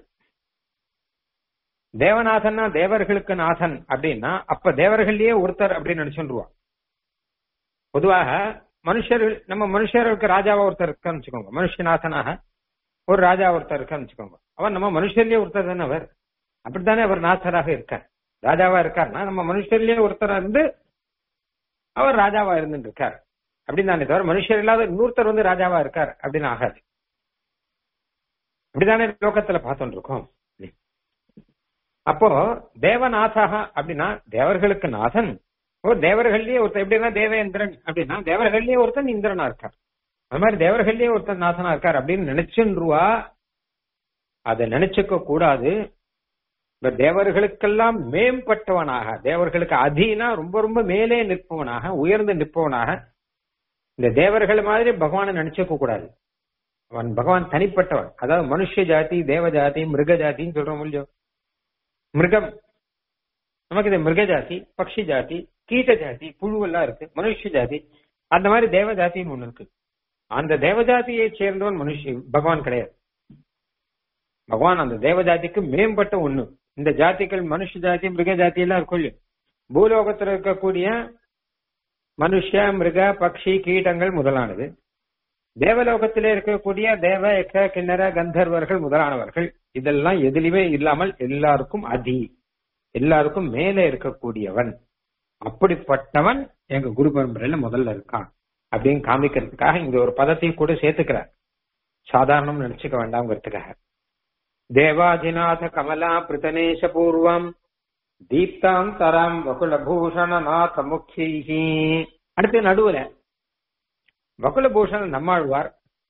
தேவநாதன்னா தேவர்களுக்கு நாதன் அப்படின்னா அப்ப தேவர்கள்லயே ஒருத்தர் அப்படின்னு நினைச்சுருவான் பொதுவாக மனுஷர்கள் நம்ம மனுஷர்களுக்கு ராஜாவா ஒருத்தர் இருக்கான்னு வச்சுக்கோங்க மனுஷநாதனாக ஒரு ராஜா ஒருத்தர் இருக்கான்னு வச்சுக்கோங்க அவர் நம்ம மனுஷர்லயே ஒருத்தர் தானே அவர் அப்படித்தானே அவர் நாசராக இருக்கார் ராஜாவா இருக்காருன்னா நம்ம மனுஷர்லயே ஒருத்தரா இருந்து அவர் ராஜாவா இருந்துட்டு இருக்கார் அப்படின்னு தானே தவிர மனுஷர் இல்லாத இன்னொருத்தர் வந்து ராஜாவா இருக்கார் அப்படின்னு ஆகாது இப்படிதானே லோகத்துல பார்த்துட்டு இருக்கோம் அப்போ தேவநாதா அப்படின்னா தேவர்களுக்கு நாதன் ஓ தேவர்கள்லயே ஒருத்தர் எப்படின்னா தேவேந்திரன் அப்படின்னா தேவர்கள்லயே ஒருத்தன் இந்திரனா இருக்கார் அது மாதிரி தேவர்கள்லயே ஒருத்தன் நாசனா இருக்கார் அப்படின்னு நினைச்சுருவா அதை நினைச்சுக்க கூடாது இந்த தேவர்களுக்கெல்லாம் மேம்பட்டவனாக தேவர்களுக்கு அதீனா ரொம்ப ரொம்ப மேலே நிற்பவனாக உயர்ந்து நிற்பவனாக இந்த தேவர்கள் மாதிரி பகவானை நினைச்சுக்க கூடாது அவன் பகவான் தனிப்பட்டவன் அதாவது மனுஷ ஜாதி தேவ ஜாதி மிருக ஜாதின்னு சொல்றோம் இல்லையோ மிருகம் நமக்கு இந்த மிருக ஜாதி பக்ஷி ஜாதி கீட்ட ஜாதி புழுவெல்லாம் இருக்கு மனுஷ ஜாதி அந்த மாதிரி தேவ ஜாதின்னு ஒண்ணு இருக்கு அந்த தேவஜாதியை சேர்ந்தவன் மனுஷ பகவான் கிடையாது பகவான் அந்த தேவஜாதிக்கு மேம்பட்ட ஒண்ணு இந்த ஜாதிகள் மனுஷ ஜாதி மிருக ஜாதி எல்லாம் இருக்கும் இல்லையோ பூலோகத்தில் இருக்கக்கூடிய மனுஷ மிருக பக்ஷி கீட்டங்கள் முதலானது தேவலோகத்திலே இருக்கக்கூடிய தேவ எக்க கிண்ணற கந்தர்வர்கள் முதலானவர்கள் இதெல்லாம் எதிலுமே இல்லாமல் எல்லாருக்கும் அதி எல்லாருக்கும் மேலே இருக்கக்கூடியவன் அப்படிப்பட்டவன் எங்க குரு பரம்பரையில முதல்ல இருக்கான் அப்படின்னு காமிக்கிறதுக்காக இங்க ஒரு பதத்தையும் கூட சேர்த்துக்கிறார் சாதாரணம் நினைச்சுக்க வேண்டாம்ங்கிறதுக்காக தேவாதிநாத கமலா பிரித்தனேஷ பூர்வம் தீப்தாம் தரம் வகுலபூஷண நாத முக்கியி அடுத்து நடுவுல வகுலபூஷண நம்மாழ்வார்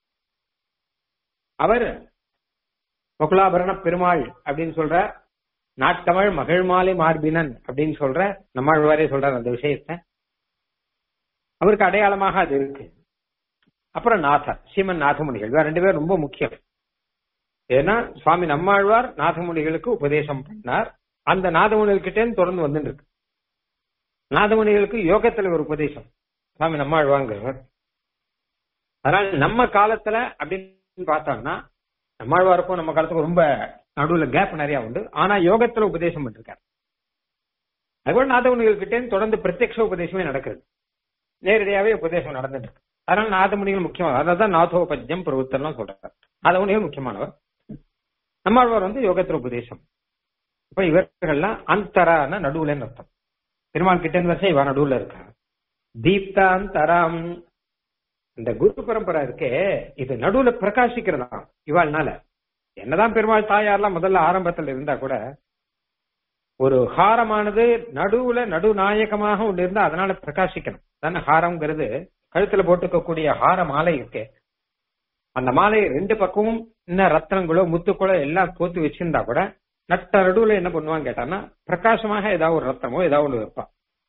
அவர் வகுலாபரண பெருமாள் அப்படின்னு சொல்ற நாட்டமிழ் மகிழ் மாலை மார்பினன் அப்படின்னு சொல்ற நம்மாழ்வாரே சொல்றார் அந்த விஷயத்த அவருக்கு அடையாளமாக அது இருக்கு அப்புறம் நாதர் சீமன் நாதமுனிகள் வேற ரெண்டு பேரும் ரொம்ப முக்கியம் ஏன்னா சுவாமி நம்மாழ்வார் நாதமுனிகளுக்கு உபதேசம் பண்ணார் அந்த நாதமுனிகிட்டே தொடர்ந்து வந்துட்டு இருக்கு நாதமுனிகளுக்கு யோகத்துல ஒரு உபதேசம் சுவாமி நம்மாழ்வாங்கிறவர் அதனால நம்ம காலத்துல அப்படின்னு பார்த்தோம்னா நம்மாழ்வாருக்கும் நம்ம காலத்துக்கும் ரொம்ப நடுவுல கேப் நிறைய உண்டு ஆனா யோகத்துல உபதேசம் பண்ணிருக்காரு அதுபோல நாதமுனிகள் கிட்டே தொடர்ந்து பிரத்யக்ஷ உபதேசமே நடக்கிறது நேரடியாவே உபதேசம் நடந்துட்டு இருக்கு அதனால நாதமுனிகள் முக்கியமான அதான் நாதோபஜம் பிரபுத்தர்லாம் சொல்றாரு நாதமுனிகள் முக்கியமானவர் நம்மாழ்வார் வந்து யோகத்துல உபதேசம் இப்ப இவர்கள்லாம் அந்தரான நடுவுல அர்த்தம் பெருமாள் கிட்ட இருந்து வருஷம் இவ நடுவுல இருக்கா தீப்தாந்தராம் இந்த குரு பரம்பரை இருக்கே இது நடுவுல பிரகாசிக்கிறதா இவாள்னால என்னதான் பெருமாள் தாயார்லாம் முதல்ல ஆரம்பத்துல இருந்தா கூட ஒரு ஹாரமானது நடுவுல நடுநாயகமாக ஒன்று இருந்தா அதனால பிரகாசிக்கணும் தானே ஹாரம்ங்கிறது கழுத்துல போட்டுக்கக்கூடிய ஹார மாலை இருக்கே அந்த மாலையை ரெண்டு பக்கமும் இன்னும் ரத்னங்களோ முத்துக்களோ எல்லாம் கோத்து வச்சிருந்தா கூட நட்ட நடுவுல என்ன பண்ணுவான்னு கேட்டான்னா பிரகாசமாக ஏதாவது ஒரு ரத்தமோ ஏதாவது ஒன்று வைப்பான்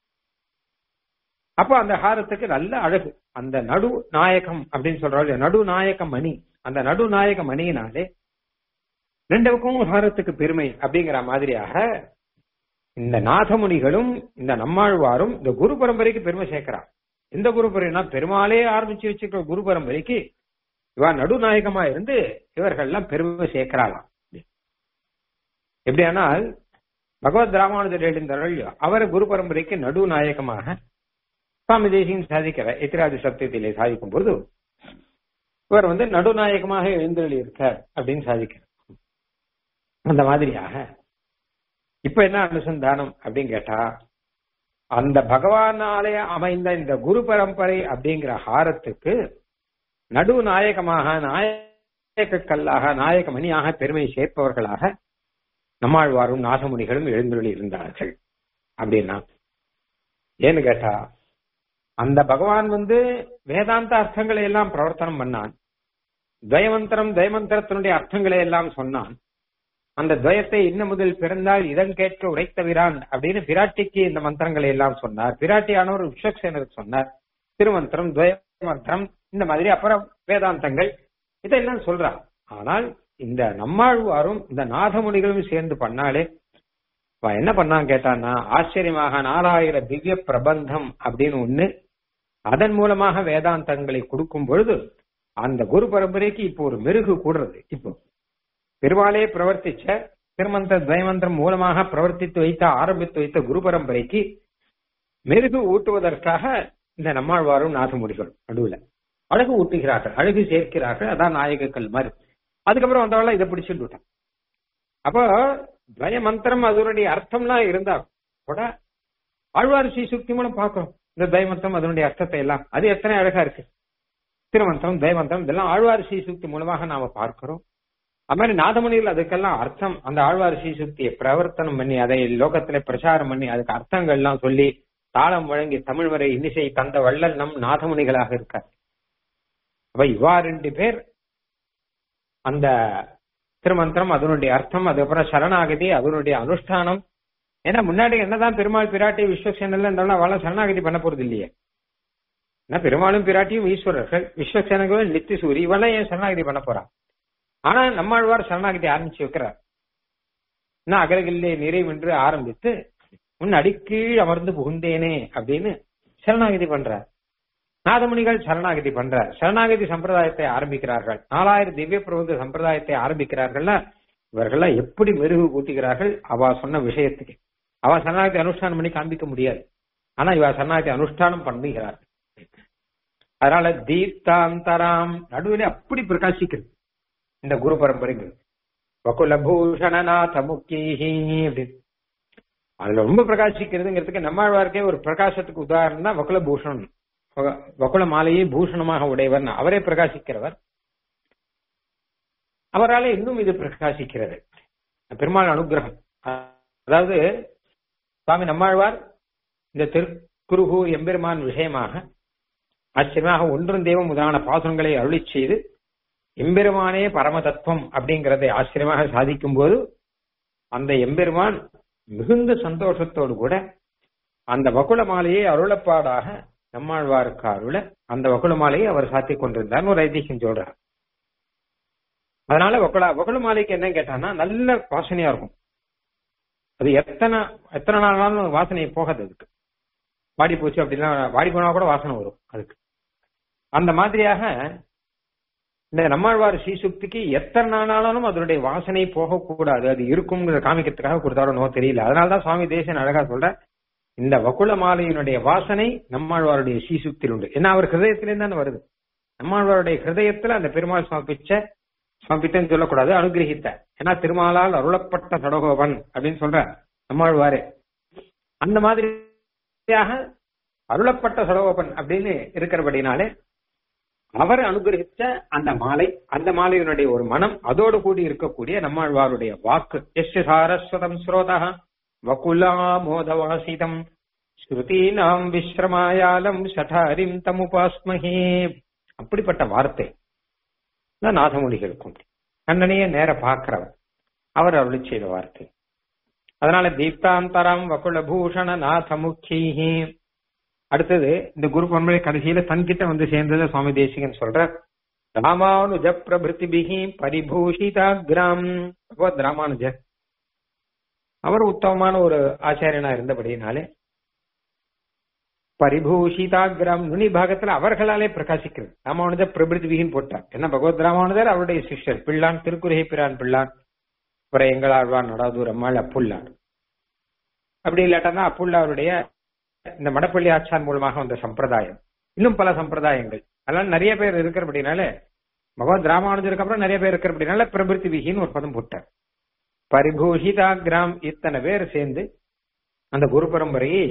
அப்போ அந்த ஹாரத்துக்கு நல்ல அழகு அந்த நடு நாயகம் அப்படின்னு சொல்றாங்க நடு நாயக மணி அந்த நடு நாயக மணியினாலே ரெண்டு பக்கமும் ஹாரத்துக்கு பெருமை அப்படிங்கிற மாதிரியாக இந்த நாதமுனிகளும் இந்த நம்மாழ்வாரும் இந்த குரு பரம்பரைக்கு பெருமை சேர்க்கிறார் எந்த குரு பரம்பரைனா பெருமாளே ஆரம்பிச்சு வச்சிருக்கிற குரு பரம்பரைக்கு இவா நடுநாயகமா இருந்து இவர்கள்லாம் பெருமை சேர்க்கிறாளாம் எப்படியானால் பகவத் ராமானுஜர் எழுந்தார்கள் அவரை குரு பரம்பரைக்கு நடுநாயகமாக சுவாமி தேசியம் சாதிக்கிற எத்திராஜ சத்தியத்திலே சாதிக்கும் பொழுது இவர் வந்து நடுநாயகமாக எழுந்தருளி இருக்கார் அப்படின்னு சாதிக்கிறார் அந்த மாதிரியாக இப்ப என்ன அனுசந்தானம் அப்படின்னு கேட்டா அந்த பகவானாலே அமைந்த இந்த குரு பரம்பரை அப்படிங்கிற ஹாரத்துக்கு நடு நாயகமாக நாயக கல்லாக நாயக மணியாக பெருமை சேர்ப்பவர்களாக நம்மாழ்வாரும் நாகமுனிகளும் எழுந்துள்ளி இருந்தார்கள் அப்படின்னா ஏன்னு கேட்டா அந்த பகவான் வந்து வேதாந்த அர்த்தங்களை எல்லாம் பிரவர்த்தனம் பண்ணான் துவயமந்திரம் துவயமந்திரத்தினுடைய அர்த்தங்களை எல்லாம் சொன்னான் அந்த துவயத்தை இன்ன முதல் பிறந்தால் இதன் கேட்க உரைத்தவிரான் அப்படின்னு பிராட்டிக்கு இந்த மந்திரங்களை எல்லாம் சொன்னார் பிராட்டியானவர் விஸ்வக்சேனருக்கு சொன்னார் திருமந்திரம் துவய மந்திரம் இந்த மாதிரி அப்புறம் வேதாந்தங்கள் இதெல்லாம் சொல்றார் ஆனால் இந்த நம்மாழ்வாரும் இந்த நாதமுனிகளும் சேர்ந்து பண்ணாலே அவன் என்ன பண்ணான் கேட்டான்னா ஆச்சரியமாக நாலாயிரம் திவ்ய பிரபந்தம் அப்படின்னு ஒண்ணு அதன் மூலமாக வேதாந்தங்களை கொடுக்கும் பொழுது அந்த குரு பரம்பரைக்கு இப்போ ஒரு மெருகு கூடுறது இப்போ பெருமாளே பிரவர்த்திச்ச திருமந்திர துவயமந்திரம் மூலமாக பிரவர்த்தித்து வைத்த ஆரம்பித்து வைத்த குரு பரம்பரைக்கு மெருகு ஊட்டுவதற்காக இந்த நம்மாழ்வாரும் நாதமுடிகளும் நடுவுல அழகு ஊட்டுகிறார்கள் அழகு சேர்க்கிறார்கள் அதான் நாயகக்கல் மாதிரி அதுக்கப்புறம் வந்தவள இதை பிடிச்சிட்டு விட்டான் அப்போ துவய மந்திரம் அதனுடைய அர்த்தம்லாம் இருந்தா கூட ஆழ்வார் ஸ்ரீ சுக்தி மூலம் பார்க்கிறோம் இந்த துவயமந்திரம் அதனுடைய அர்த்தத்தை எல்லாம் அது எத்தனை அழகா இருக்கு திருமந்திரம் துவயமந்திரம் இதெல்லாம் ஆழ்வார் ஸ்ரீ சுக்தி மூலமாக நாம பார்க்கிறோம் அது மாதிரி நாதமணிகள் அதுக்கெல்லாம் அர்த்தம் அந்த ஆழ்வார் ஸ்ரீ சுக்தியை பிரவர்த்தனம் பண்ணி அதை லோகத்துல பிரச்சாரம் பண்ணி அதுக்கு அர்த்தங்கள் எல்லாம் சொல்லி தாளம் வழங்கி தமிழ் வரை இன்னிசை தந்த வள்ளல் நம் நாதமுனிகளாக இருக்கார் அப்ப இவா ரெண்டு பேர் அந்த திருமந்திரம் அதனுடைய அர்த்தம் அதுக்கப்புறம் சரணாகதி அதனுடைய அனுஷ்டானம் ஏன்னா முன்னாடி என்னதான் பெருமாள் பிராட்டி விஸ்வசேனல்ல இருந்தாலும் அவள சரணாகதி பண்ண போறது இல்லையே ஏன்னா பெருமாளும் பிராட்டியும் ஈஸ்வரர்கள் விஸ்வசேனங்களும் நித்தி சூரி இவெல்லாம் ஏன் சரணாகதி பண்ண போறான் ஆனா நம்மாழ்வார் சரணாகதி ஆரம்பிச்சு வைக்கிறார் நான் அகலகில்லே நிறைவென்று ஆரம்பித்து உன் அடிக்கீழ் அமர்ந்து புகுந்தேனே அப்படின்னு சரணாகதி பண்றார் நாதமுனிகள் சரணாகதி பண்றார் சரணாகதி சம்பிரதாயத்தை ஆரம்பிக்கிறார்கள் நாலாயிரம் திவ்ய பிரபந்த சம்பிரதாயத்தை ஆரம்பிக்கிறார்கள்னா இவர்கள்லாம் எப்படி மெருகு கூட்டுகிறார்கள் அவ சொன்ன விஷயத்துக்கு அவ சரணாகதி அனுஷ்டானம் பண்ணி காண்பிக்க முடியாது ஆனா இவ சரணாகதி அனுஷ்டானம் பண்ணுகிறார் அதனால தீப்தாந்தராம் நடுவில் அப்படி பிரகாசிக்கிறது இந்த குரு பரம்பரைங்கிறது வகுலபூஷணநாத முக்கீஹி அப்படின்னு அதுல ரொம்ப பிரகாசிக்கிறதுங்கிறதுக்கு நம்மாழ்வார்க்கே ஒரு பிரகாசத்துக்கு உதாரணம் தான் வகுல பூஷணம் வகுல மாலையை பூஷணமாக உடையவர் அவரே பிரகாசிக்கிறவர் அவரால் இன்னும் இது பிரகாசிக்கிறது பெருமாள் அனுகிரகம் அதாவது சுவாமி நம்மாழ்வார் இந்த திருக்குருகூர் எம்பெருமான் விஷயமாக ஆச்சரியமாக ஒன்றும் தெய்வம் முதலான பாசனங்களை அருளி செய்து எம்பெருமானே பரம தத்துவம் அப்படிங்கறதை ஆச்சரியமாக சாதிக்கும் போது அந்த எம்பெருமான் மிகுந்த சந்தோஷத்தோடு கூட அந்த வகுல மாலையை அருளப்பாடாக நம்மாழ்வாருக்கு அருள அந்த வகுல மாலையை அவர் சாத்தி கொண்டிருந்தார் ஒரு ஐதிஹ்யம் சொல்றார் அதனால வகுலா வகுல மாலைக்கு என்ன கேட்டான்னா நல்ல வாசனையா இருக்கும் அது எத்தனை எத்தனை நாளாலும் வாசனை போகாது அதுக்கு வாடி போச்சு அப்படின்னா வாடி போனா கூட வாசனை வரும் அதுக்கு அந்த மாதிரியாக இந்த நம்மாழ்வார் ஸ்ரீசுக்திக்கு எத்தனை நாளாலும் அதனுடைய வாசனை போகக்கூடாது அது இருக்கும்ங்கிற காமிக்கிறதுக்காக கொடுத்தாரோ நோ தெரியல அதனாலதான் சுவாமி தேசன் அழகா சொல்ற இந்த வகுல மாலையினுடைய வாசனை நம்மாழ்வாருடைய ஸ்ரீசுக்தியில் உண்டு ஏன்னா அவர் ஹிருதயத்திலேருந்து தானே வருது நம்மாழ்வாருடைய ஹிருதயத்துல அந்த பெருமாள் சமர்ப்பிச்ச சமர்ப்பித்தன்னு சொல்லக்கூடாது அனுகிரகித்த ஏன்னா திருமாலால் அருளப்பட்ட சடகோபன் அப்படின்னு சொல்ற நம்மாழ்வாரே அந்த மாதிரியாக அருளப்பட்ட சடகோபன் அப்படின்னு இருக்கிறபடினாலே அவர் அனுகிரகித்த அந்த மாலை அந்த மாலையினுடைய ஒரு மனம் அதோடு கூடி இருக்கக்கூடிய நம்மாழ்வாருடைய வாக்கு எஸ் சாரஸ்வதம் ஸ்ரோதா வகுலாமோதவாசிதம் ஸ்ருதீனாம் விஸ்ரமாயாலம் சடாரிம் தமுபாஸ்மஹே அப்படிப்பட்ட வார்த்தை தான் நாதமொழிகளுக்கும் கண்ணனையே நேர பார்க்கிறவர் அவர் அருளி செய்த வார்த்தை அதனால தீப்தாந்தரம் வகுலபூஷண நாத முக்கியி அடுத்தது இந்த குரு பரம்பரை கடைசியில தன்கிட்ட வந்து சேர்ந்தது சுவாமி தேசிகன் சொல்ற ராமானுஜ பிரபிருத்திபிகி பரிபூஷிதாகிராம் பகவத் ராமானுஜர் அவர் உத்தமமான ஒரு ஆச்சாரியனா இருந்தபடினாலே பரிபூஷிதாகிராம் நுனி பாகத்துல அவர்களாலே பிரகாசிக்கிறது ராமானுஜர் பிரபிருத்திபிகின்னு போட்டார் என்ன பகவத் ராமானுஜர் அவருடைய சிஷ்யர் பிள்ளான் திருக்குறையை பிரான் பிள்ளான் அப்புறம் எங்களாழ்வார் நடாதூர் அம்மாள் அப்புள்ளார் அப்படி இல்லாட்டா அப்புள்ளாருடைய இந்த மடப்பள்ளி ஆச்சான் மூலமாக வந்த சம்பிரதாயம் இன்னும் பல சம்பிரதாயங்கள் அதெல்லாம் நிறைய பேர் இருக்கிறபடினால பகவத் ராமானுஜருக்கு அப்புறம் நிறைய பேர் இருக்கிறபடினால பிரபிருத்தி விகின்னு ஒரு பதம் போட்டார் பரிபூஷிதா கிராம் இத்தனை பேர் சேர்ந்து அந்த குரு பரம்பரையை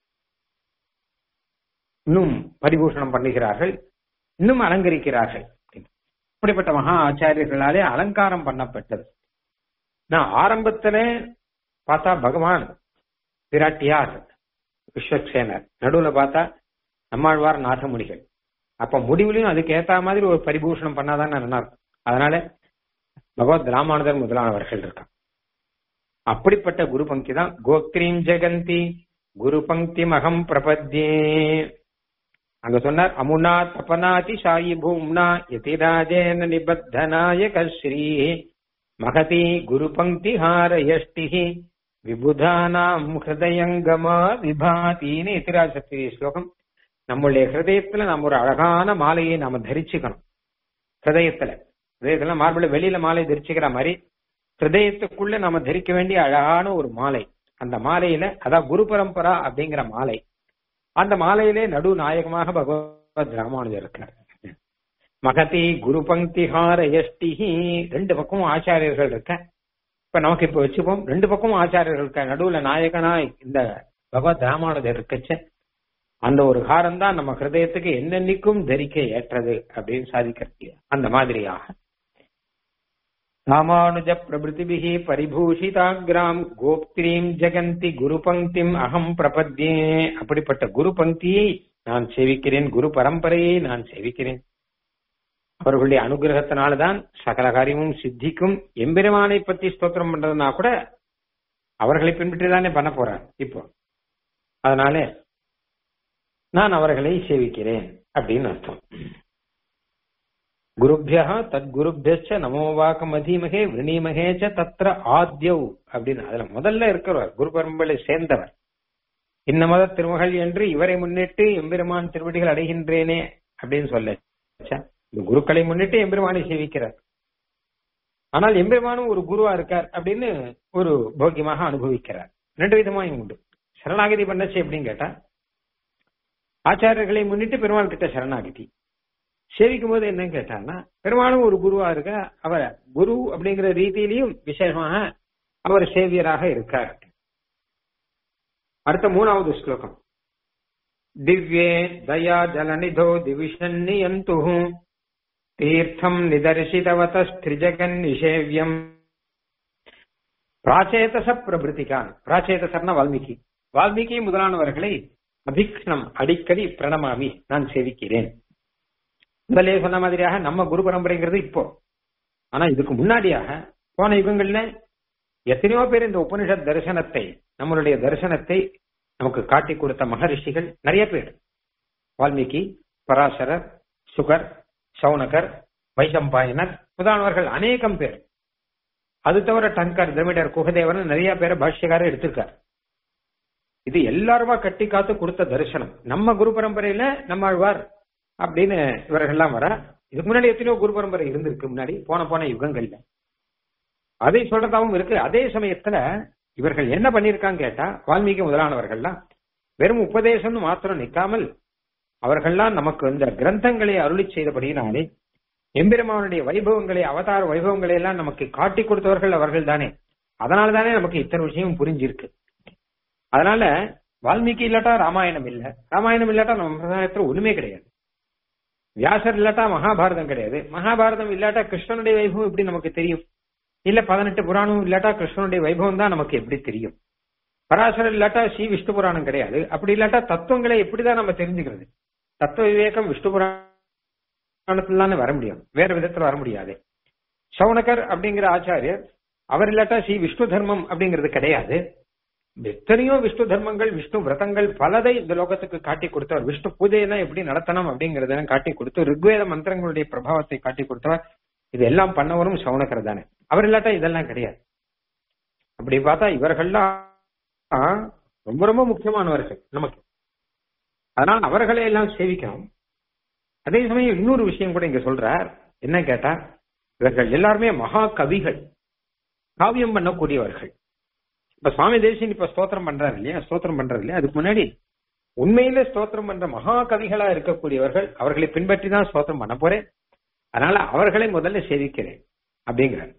இன்னும் பரிபூஷணம் பண்ணுகிறார்கள் இன்னும் அலங்கரிக்கிறார்கள் இப்படிப்பட்ட மகா ஆச்சாரியர்களாலே அலங்காரம் பண்ணப்பட்டது நான் ஆரம்பத்துல பார்த்தா பகவான் பிராட்டியார் விஸ்வக்சேனர் நடுவுல பார்த்தா நம்மாழ்வார் நாதமுனிகள் அப்ப முடிவுலயும் அதுக்கு ஏத்த மாதிரி ஒரு பரிபூஷணம் பண்ணாதான் நல்லா இருக்கும் அதனால பகவத் ராமானுதர் முதலானவர்கள் இருக்கான் அப்படிப்பட்ட குரு பங்கி தான் கோக்திரீம் ஜெகந்தி குரு பங்கி மகம் பிரபத்யே அங்க சொன்னார் அமுனா தபனாதி சாயி பூம்னா யதிராஜேன நிபத்தநாயக ஸ்ரீ மகதி குரு பங்கி ஹாரயஷ்டி விபுதானாம் ஹிருதயங்கமா விபாதின்னு எத்திராஜ சக்தி ஸ்லோகம் நம்மளுடைய ஹிருதயத்துல நம்ம ஒரு அழகான மாலையை நாம தரிச்சுக்கணும் ஹிருதயத்துல ஹிருதயத்துல மார்பிள வெளியில மாலை தரிச்சுக்கிற மாதிரி ஹிருதயத்துக்குள்ள நாம தரிக்க வேண்டிய அழகான ஒரு மாலை அந்த மாலையில அதான் குரு பரம்பரா அப்படிங்கிற மாலை அந்த மாலையிலே நடு நாயகமாக பகவத் ராமானுஜர் இருக்கார் மகதி குரு பங்கிஹார எஷ்டிஹி ரெண்டு பக்கமும் ஆச்சாரியர்கள் இருக்க இப்ப நமக்கு இப்ப வச்சுப்போம் ரெண்டு பக்கமும் ஆச்சாரியர்கள் இருக்க நடுவுல நாயகனா இந்த பகவத் ராமானுஜர் இருக்கச்ச அந்த ஒரு ஹாரம் தான் நம்ம ஹிருதயத்துக்கு என்னென்னைக்கும் தரிக்க ஏற்றது அப்படின்னு சாதிக்கிறது அந்த மாதிரியாக ராமானுஜ பிரபிருதிபிகி பரிபூஷிதாகிராம் கோப்திரீம் ஜெகந்தி குரு பங்கிம் அகம் பிரபத்யே அப்படிப்பட்ட குரு பங்கியை நான் சேவிக்கிறேன் குரு பரம்பரையை நான் சேவிக்கிறேன் அவர்களுடைய அனுகிரகத்தினால்தான் சகல காரியமும் சித்திக்கும் எம்பெருமானை பத்தி ஸ்தோத்திரம் பண்றதுனா கூட அவர்களை பின்பற்றி தானே பண்ண போறார் இப்போ அதனால நான் அவர்களை சேவிக்கிறேன் அப்படின்னு அர்த்தம் குருபியா தத் குருபியச்ச நமோ வாக்கம் அதீமகே விரணீமகே ச தத்ர ஆத்யவ் அப்படின்னு அதுல முதல்ல இருக்கிறவர் குரு பரம்பரை சேர்ந்தவர் இந்த மத திருமகள் என்று இவரை முன்னிட்டு எம்பெருமான் திருவடிகள் அடைகின்றேனே அப்படின்னு சொல்ல இந்த குருக்களை முன்னிட்டு எம்பெருமானை சேவிக்கிறார் ஆனால் எம்பெருமானும் ஒரு குருவா இருக்கார் அப்படின்னு ஒரு போக்கியமாக அனுபவிக்கிறார் ரெண்டு விதமாயும் உண்டு சரணாகதி பண்ணச்சு எப்படின்னு கேட்டா ஆச்சாரியர்களை முன்னிட்டு பெருமாள் கிட்ட சரணாகதி சேவிக்கும் போது என்னன்னு கேட்டான்னா பெருமாளும் ஒரு குருவா இருக்க அவர் குரு அப்படிங்கிற ரீதியிலையும் விசேஷமாக அவர் சேவியராக இருக்கார் அடுத்த மூணாவது ஸ்லோகம் திவ்யே தயா ஜலநிதோ திவிஷன்னியந்து தீர்த்தம் நிதர்சிதவதிரிஜகன் நிஷேவியம் பிராச்சேதச பிரபிருத்திகான் பிராச்சேதசர்னா வால்மீகி வால்மீகி முதலானவர்களை அபிக்ஷணம் அடிக்கடி பிரணமாமி நான் சேவிக்கிறேன் முதலே சொன்ன மாதிரியாக நம்ம குரு பரம்பரைங்கிறது இப்போ ஆனா இதுக்கு முன்னாடியாக போன யுகங்கள்ல எத்தனையோ பேர் இந்த உபனிஷத் தரிசனத்தை நம்மளுடைய தரிசனத்தை நமக்கு காட்டி கொடுத்த மகரிஷிகள் நிறைய பேர் வால்மீகி பராசரர் சுகர் சவுனகர் வைசம்பாயனர் முதலானவர்கள் அநேகம் பேர் அது தவிர டங்கர் திரமிடர் குகதேவன் நிறைய பேரை பாஷ்யக்காரர் எடுத்திருக்கார் இது எல்லாருமா கட்டி காத்து கொடுத்த தரிசனம் நம்ம குரு பரம்பரையில நம்மாழ்வார் அப்படின்னு இவர்கள்லாம் வர இதுக்கு முன்னாடி எத்தனையோ குரு பரம்பரை இருந்திருக்கு முன்னாடி போன போன யுகங்கள்ல அதை சொல்றதாவும் இருக்கு அதே சமயத்துல இவர்கள் என்ன பண்ணிருக்காங்க கேட்டா வால்மீகி முதலானவர்கள்லாம் வெறும் உபதேசம்னு மாத்திரம் நிற்காமல் அவர்கள்லாம் நமக்கு இந்த கிரந்தங்களை அருளி செய்தபடியினாலே எம்பெருமானுடைய வைபவங்களை அவதார வைபவங்களை எல்லாம் நமக்கு காட்டி கொடுத்தவர்கள் அவர்கள் தானே அதனால தானே நமக்கு இத்தனை விஷயம் புரிஞ்சிருக்கு அதனால வால்மீகி இல்லாட்டா ராமாயணம் இல்ல ராமாயணம் இல்லாட்டா நம்ம சமுதாயத்துல ஒண்ணுமே கிடையாது வியாசர் இல்லாட்டா மகாபாரதம் கிடையாது மகாபாரதம் இல்லாட்டா கிருஷ்ணனுடைய வைபவம் எப்படி நமக்கு தெரியும் இல்ல பதினெட்டு புராணம் இல்லாட்டா கிருஷ்ணனுடைய வைபவம் தான் நமக்கு எப்படி தெரியும் பராசரர் இல்லாட்டா ஸ்ரீ விஷ்ணு புராணம் கிடையாது அப்படி இல்லாட்டா தத்துவங்களை எப்படிதான் நம்ம தெரிஞ்சுக்கிறது தத்துவ விவேகம் விஷ்ணு புராணத்துல வர முடியும் வேற விதத்துல வர முடியாது சவுனகர் அப்படிங்கிற ஆச்சாரியர் அவர் இல்லாட்டா ஸ்ரீ விஷ்ணு தர்மம் அப்படிங்கிறது கிடையாது எத்தனையோ விஷ்ணு தர்மங்கள் விஷ்ணு விரதங்கள் பலதை இந்த லோகத்துக்கு காட்டி கொடுத்தவர் விஷ்ணு பூஜையெல்லாம் எப்படி நடத்தணும் அப்படிங்கறத காட்டி கொடுத்து ரிக்வேத மந்திரங்களுடைய பிரபாவத்தை காட்டி கொடுத்தவர் இது எல்லாம் பண்ணவரும் சவுனகர் தானே அவர் இல்லாட்டா இதெல்லாம் கிடையாது அப்படி பார்த்தா இவர்கள்லாம் ரொம்ப ரொம்ப முக்கியமானவர்கள் நமக்கு அதனால் அவர்களை எல்லாம் சேவிக்கணும் அதே சமயம் இன்னொரு விஷயம் கூட இங்க சொல்றார் என்ன கேட்டா இவர்கள் எல்லாருமே மகா கவிகள் காவியம் பண்ணக்கூடியவர்கள் இப்ப சுவாமி தேசியன் இப்ப ஸ்தோத்திரம் பண்றாரு இல்லையா ஸ்தோத்திரம் பண்றாரு இல்லையா அதுக்கு முன்னாடி உண்மையில ஸ்தோத்திரம் பண்ற மகா கவிகளா இருக்கக்கூடியவர்கள் அவர்களை பின்பற்றி தான் ஸ்தோத்திரம் பண்ண போறேன் அதனால அவர்களை முதல்ல சேவிக்கிறேன் அப்படிங்கிறார்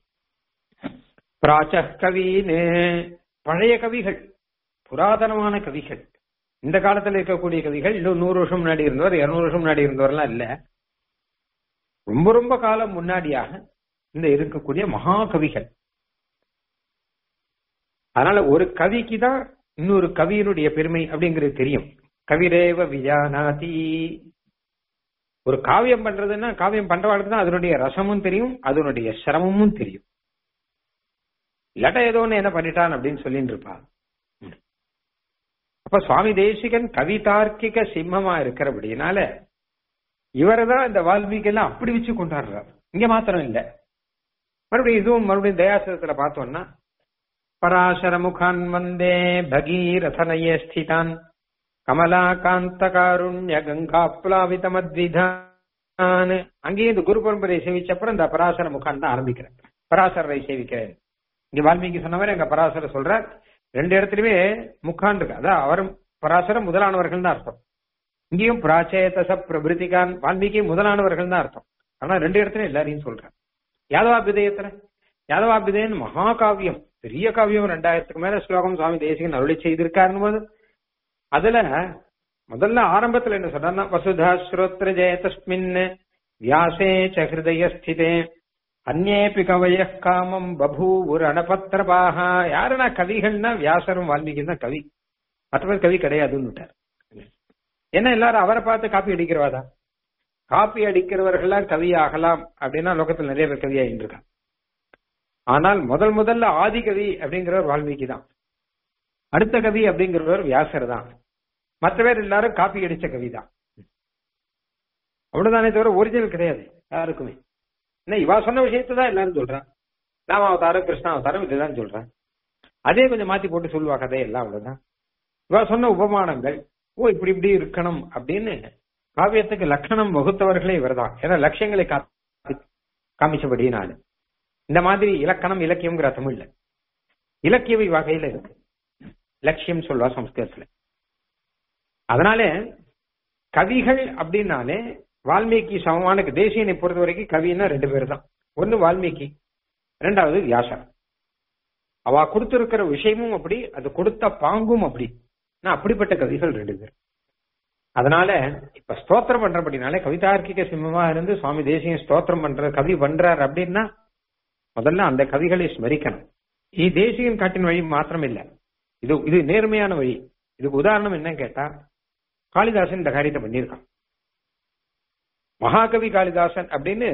பிராச்ச கவின்னு பழைய கவிகள் புராதனமான கவிகள் இந்த காலத்துல இருக்கக்கூடிய கவிகள் இன்னும் நூறு வருஷம் முன்னாடி இருந்தவர் இருநூறு வருஷம் முன்னாடி இருந்தவர்லாம் இல்ல ரொம்ப ரொம்ப காலம் முன்னாடியாக இந்த இருக்கக்கூடிய மகா கவிகள் அதனால ஒரு கவிக்கு தான் இன்னொரு கவியினுடைய பெருமை அப்படிங்கிறது தெரியும் கவிரேவ விஜானாதி ஒரு காவியம் பண்றதுன்னா காவியம் பண்றவாளுக்கு தான் அதனுடைய ரசமும் தெரியும் அதனுடைய சிரமமும் தெரியும் இல்லாட்டா ஏதோ ஒண்ணு என்ன பண்ணிட்டான் அப்படின்னு சொல்லிட்டு இருப்பா அப்ப சுவாமி தேசிகன் கவிதார்க்கிக சிம்மமா இருக்கிறபடினால இவரதான் இந்த வால்மீகி எல்லாம் அப்படி வச்சு கொண்டாடுறார் இங்க மாத்திரம் இல்ல மறுபடியும் இதுவும் மறுபடியும் தயாசத்துல பார்த்தோம்னா பராசர முகான் வந்தே பகீரதனயே ஸ்திதான் கமலாகாந்த காருண்ய கங்கா பிளாவித மத்விதான் அங்கேயும் இந்த குரு பரம்பரையை சேவிச்ச அப்புறம் இந்த பராசர முகான் தான் ஆரம்பிக்கிறேன் பராசரரை சேவிக்கிறேன் இங்க வால்மீகி சொன்ன மாதிரி அங்க பராசர சொல்ற ரெண்டு இடத்துலயுமே முக்கான் இருக்கு அதான் அவரும் பராசரம் முதலானவர்கள் தான் அர்த்தம் இங்கேயும் பிராச்சேதச பிரபிருத்திகான் வால்மீகி முதலானவர்கள் தான் அர்த்தம் ஆனா ரெண்டு இடத்துலயும் எல்லாரையும் சொல்றேன் யாதவாபிதயத்துல யாதவாபிதயன் மகாகாவியம் பெரிய காவியம் ரெண்டாயிரத்துக்கு மேல ஸ்லோகம் சுவாமி தேசிகன் அருளி செய்திருக்காருன்னு போது அதுல முதல்ல ஆரம்பத்துல என்ன சொல்றாருன்னா வசுதா ஸ்ரோத்ர ஜெய தஸ்மின் வியாசே ச ஹிருதய ஸ்திதே அந்நேபி கவய காமம் பபூவுர் அனபத்திரபாகா யாருன்னா கவிகள்னா வியாசரும் வால்மீகி தான் கவி மற்றவர் கவி கிடையாதுன்னு ஏன்னா எல்லாரும் அவரை பார்த்து காப்பி அடிக்கிறவாதா காப்பி அடிக்கிறவர்கள்லாம் கவி ஆகலாம் அப்படின்னா லோகத்தில் நிறைய பேர் கவியாயின்னு இருக்கான் ஆனால் முதல் முதல்ல ஆதி கவி அப்படிங்கிறவர் வால்மீகி தான் அடுத்த கவி அப்படிங்கிறவர் வியாசர் தான் மற்ற பேர் எல்லாரும் காப்பி அடிச்ச கவி தான் அவ்வளவுதானே தவிர ஒரிஜினல் கிடையாது யாருக்குமே என்ன இவா சொன்ன விஷயத்தை தான் எல்லாரும் சொல்றான் ராம அவதாரம் கிருஷ்ண அவதாரம் இதுதான் சொல்றான் அதே கொஞ்சம் மாத்தி போட்டு சொல்லுவா கதை எல்லாம் அவ்வளவுதான் இவா சொன்ன உபமானங்கள் ஓ இப்படி இப்படி இருக்கணும் அப்படின்னு காவியத்துக்கு லட்சணம் வகுத்தவர்களே இவர்தான் ஏன்னா லட்சியங்களை காமிச்சபடினால இந்த மாதிரி இலக்கணம் இலக்கியம்ங்கிற தமிழ்ல இலக்கியவை வகையில இருக்கு லட்சியம் சொல்வா சம்ஸ்கிருதத்துல அதனால கவிகள் அப்படின்னாலே வால்மீகி சமமான தேசியனை பொறுத்த வரைக்கும் கவின்னா ரெண்டு பேர் தான் ஒன்னு வால்மீகி ரெண்டாவது வியாசர் அவ கொடுத்திருக்கிற விஷயமும் அப்படி அது கொடுத்த பாங்கும் அப்படி நான் அப்படிப்பட்ட கவிகள் ரெண்டு பேர் அதனால இப்ப ஸ்தோத்திரம் பண்றபடினாலே கவிதார்க்கிக சிம்மமா இருந்து சுவாமி தேசியம் ஸ்தோத்திரம் பண்ற கவி பண்றார் அப்படின்னா முதல்ல அந்த கவிகளை ஸ்மரிக்கணும் இது தேசியம் காட்டின வழி மாத்திரம் இல்ல இது இது நேர்மையான வழி இதுக்கு உதாரணம் என்னன்னு கேட்டா காளிதாசன் இந்த காரியத்தை பண்ணியிருக்கான் மகாகவி காளிதாசன் அப்படின்னு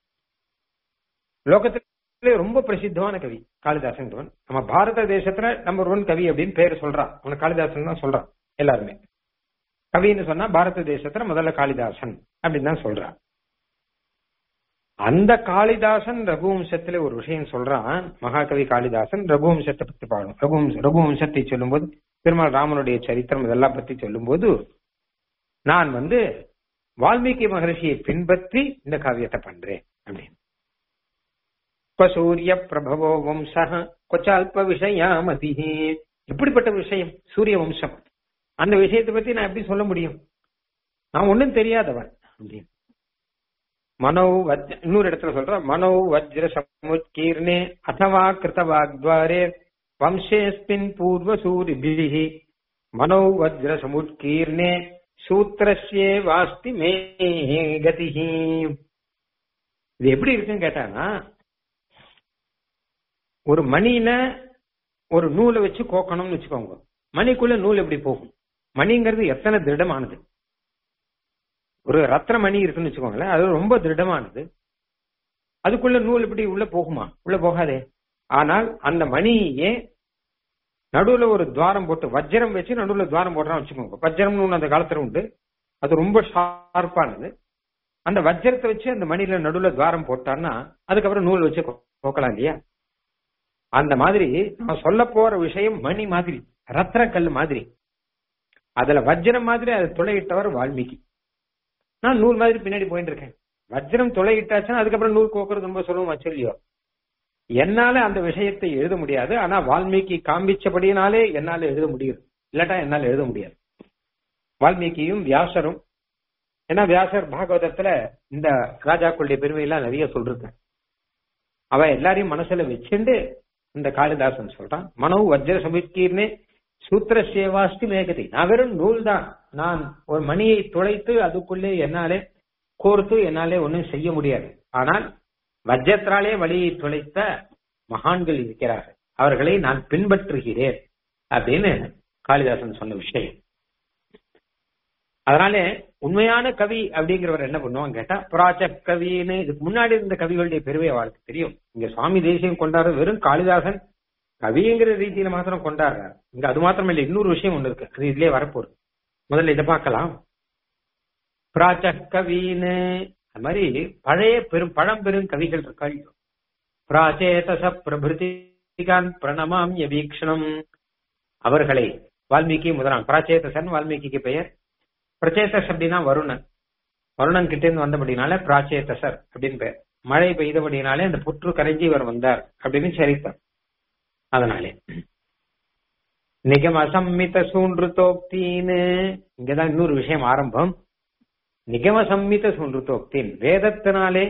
லோகத்திலே ரொம்ப பிரசித்தமான கவி காளிதாசன் நம்ம பாரத தேசத்துல நம்பர் ஒன் கவி அப்படின்னு பேர் சொல்றான் அவனை காளிதாசன் தான் சொல்றான் எல்லாருமே கவின்னு சொன்னா பாரத தேசத்துல முதல்ல காளிதாசன் அப்படின்னு தான் சொல்றான் அந்த காளிதாசன் ரகுவம்சத்துல ஒரு விஷயம் சொல்றான் மகாகவி காளிதாசன் ரகுவம்சத்தை பத்தி பாடணும் ரகுவம்ச ரகுவம்சத்தை சொல்லும்போது பெருமாள் ராமனுடைய சரித்திரம் இதெல்லாம் பத்தி சொல்லும்போது நான் வந்து வால்மீகி மகர்ஷியை பின்பற்றி இந்த காவியத்தை பண்றேன் அப்படின்னு சூரிய பிரபவோ வம்ச கொச்சால்ப விஷயாமதி எப்படிப்பட்ட விஷயம் சூரிய வம்சம் அந்த விஷயத்தை பத்தி நான் எப்படி சொல்ல முடியும் நான் ஒன்னும் தெரியாதவன் அப்படின்னு மனோ வஜ் இன்னொரு இடத்துல சொல்ற மனோ வஜ்ர சமுத்கீர்ணே அதவா கிருத்தவாக்வாரே வம்சேஸ்மின் பூர்வ சூரிபிஹி மனோ வஜ்ர சமுத்கீர்ணே சூத்திரஸ்யே வாஸ்தி மே கதிஹி இது எப்படி இருக்குன்னு கேட்டானா ஒரு மணியில ஒரு நூலை வச்சு கோக்கணும்னு வச்சுக்கோங்க மணிக்குள்ள நூல் எப்படி போகும் மணிங்கிறது எத்தனை திருடமானது ஒரு ரத்ன மணி இருக்குன்னு வச்சுக்கோங்களேன் அது ரொம்ப திருடமானது அதுக்குள்ள நூல் எப்படி உள்ள போகுமா உள்ள போகாதே ஆனால் அந்த மணியே நடுவுல ஒரு துவாரம் போட்டு வஜ்ரம் வச்சு நடுவுல துவாரம் போடுறான்னு வச்சுக்கோங்க வஜ்ரம்னு ஒண்ணு அந்த காலத்துல உண்டு அது ரொம்ப ஷார்ப்பானது அந்த வஜ்ரத்தை வச்சு அந்த மணியில நடுவுல துவாரம் போட்டான்னா அதுக்கப்புறம் நூல் வச்சு போக்கலாம் இல்லையா அந்த மாதிரி நான் சொல்ல போற விஷயம் மணி மாதிரி ரத்ன கல் மாதிரி அதுல வஜ்ரம் மாதிரி அதை துளையிட்டவர் வால்மீகி நான் நூல் மாதிரி பின்னாடி போயிட்டு இருக்கேன் வஜ்ரம் துளையிட்டாச்சுன்னா அதுக்கப்புறம் நூல் கோக்குறது ரொம்ப சொல்லுவோம் வச்சல்லையோ என்னால அந்த விஷயத்தை எழுத முடியாது ஆனா வால்மீகி காண்பிச்சபடினாலே என்னால எழுத முடியும் இல்லாட்டா என்னால எழுத முடியாது வால்மீகியும் வியாசரும் ஏன்னா வியாசர் பாகவதத்துல இந்த ராஜாக்களுடைய பெருமையெல்லாம் நிறைய சொல்றது அவ எல்லாரையும் மனசுல வச்சுண்டு இந்த காளிதாசன் சொல்றான் மனோ வஜ்ர சமுத்கீர்னே சூத்திர சேவாஸ்தி மேகதி நான் வெறும் நூல் தான் நான் ஒரு மணியை துளைத்து அதுக்குள்ளே என்னாலே கோர்த்து என்னாலே ஒன்றும் செய்ய முடியாது ஆனால் வஜ்ரத்தினாலே வழியை துளைத்த மகான்கள் இருக்கிறார்கள் அவர்களை நான் பின்பற்றுகிறேன் அப்படின்னு காளிதாசன் சொன்ன விஷயம் அதனால உண்மையான கவி அப்படிங்கிறவர் என்ன பண்ணுவாங்க கேட்டா புராச்ச கவின்னு இதுக்கு முன்னாடி இருந்த கவிகளுடைய பெருமை அவருக்கு தெரியும் இங்க சுவாமி தேசியம் கொண்டாடுற வெறும் காளிதாசன் கவிங்கிற ரீதியில மாத்திரம் கொண்டாடுறாரு இங்க அது மாத்திரம் இல்லை இன்னொரு விஷயம் ஒண்ணு இருக்கு அது இதுலயே வரப்போகுது முதல்ல இதை பார்க்கலாம் பிராச்ச கவின்னு அது மாதிரி பழைய பெரும் பழம்பெரும் கவிகள் இருக்காள் பிராச்சேதச பிரபிருதிகான் பிரணமாம் வீக்ஷணம் அவர்களை வால்மீகி முதலாம் பிராச்சேதசன் வால்மீகிக்கு பெயர் பிரச்சேதஸ் அப்படின்னா வருணன் வருணன் கிட்ட இருந்து வந்தபடினால பிராச்சேதசர் அப்படின்னு பெயர் மழை பெய்தபடினாலே அந்த புற்று கரைஞ்சி இவர் வந்தார் அப்படின்னு சரித்தார் அதனாலே நிகம் அசம்மித சூன்றுதோக்தின்னு இங்கதான் இன்னொரு விஷயம் ஆரம்பம் நிகம சம்மித சூன்றுதோக்தின் வேதத்தினாலே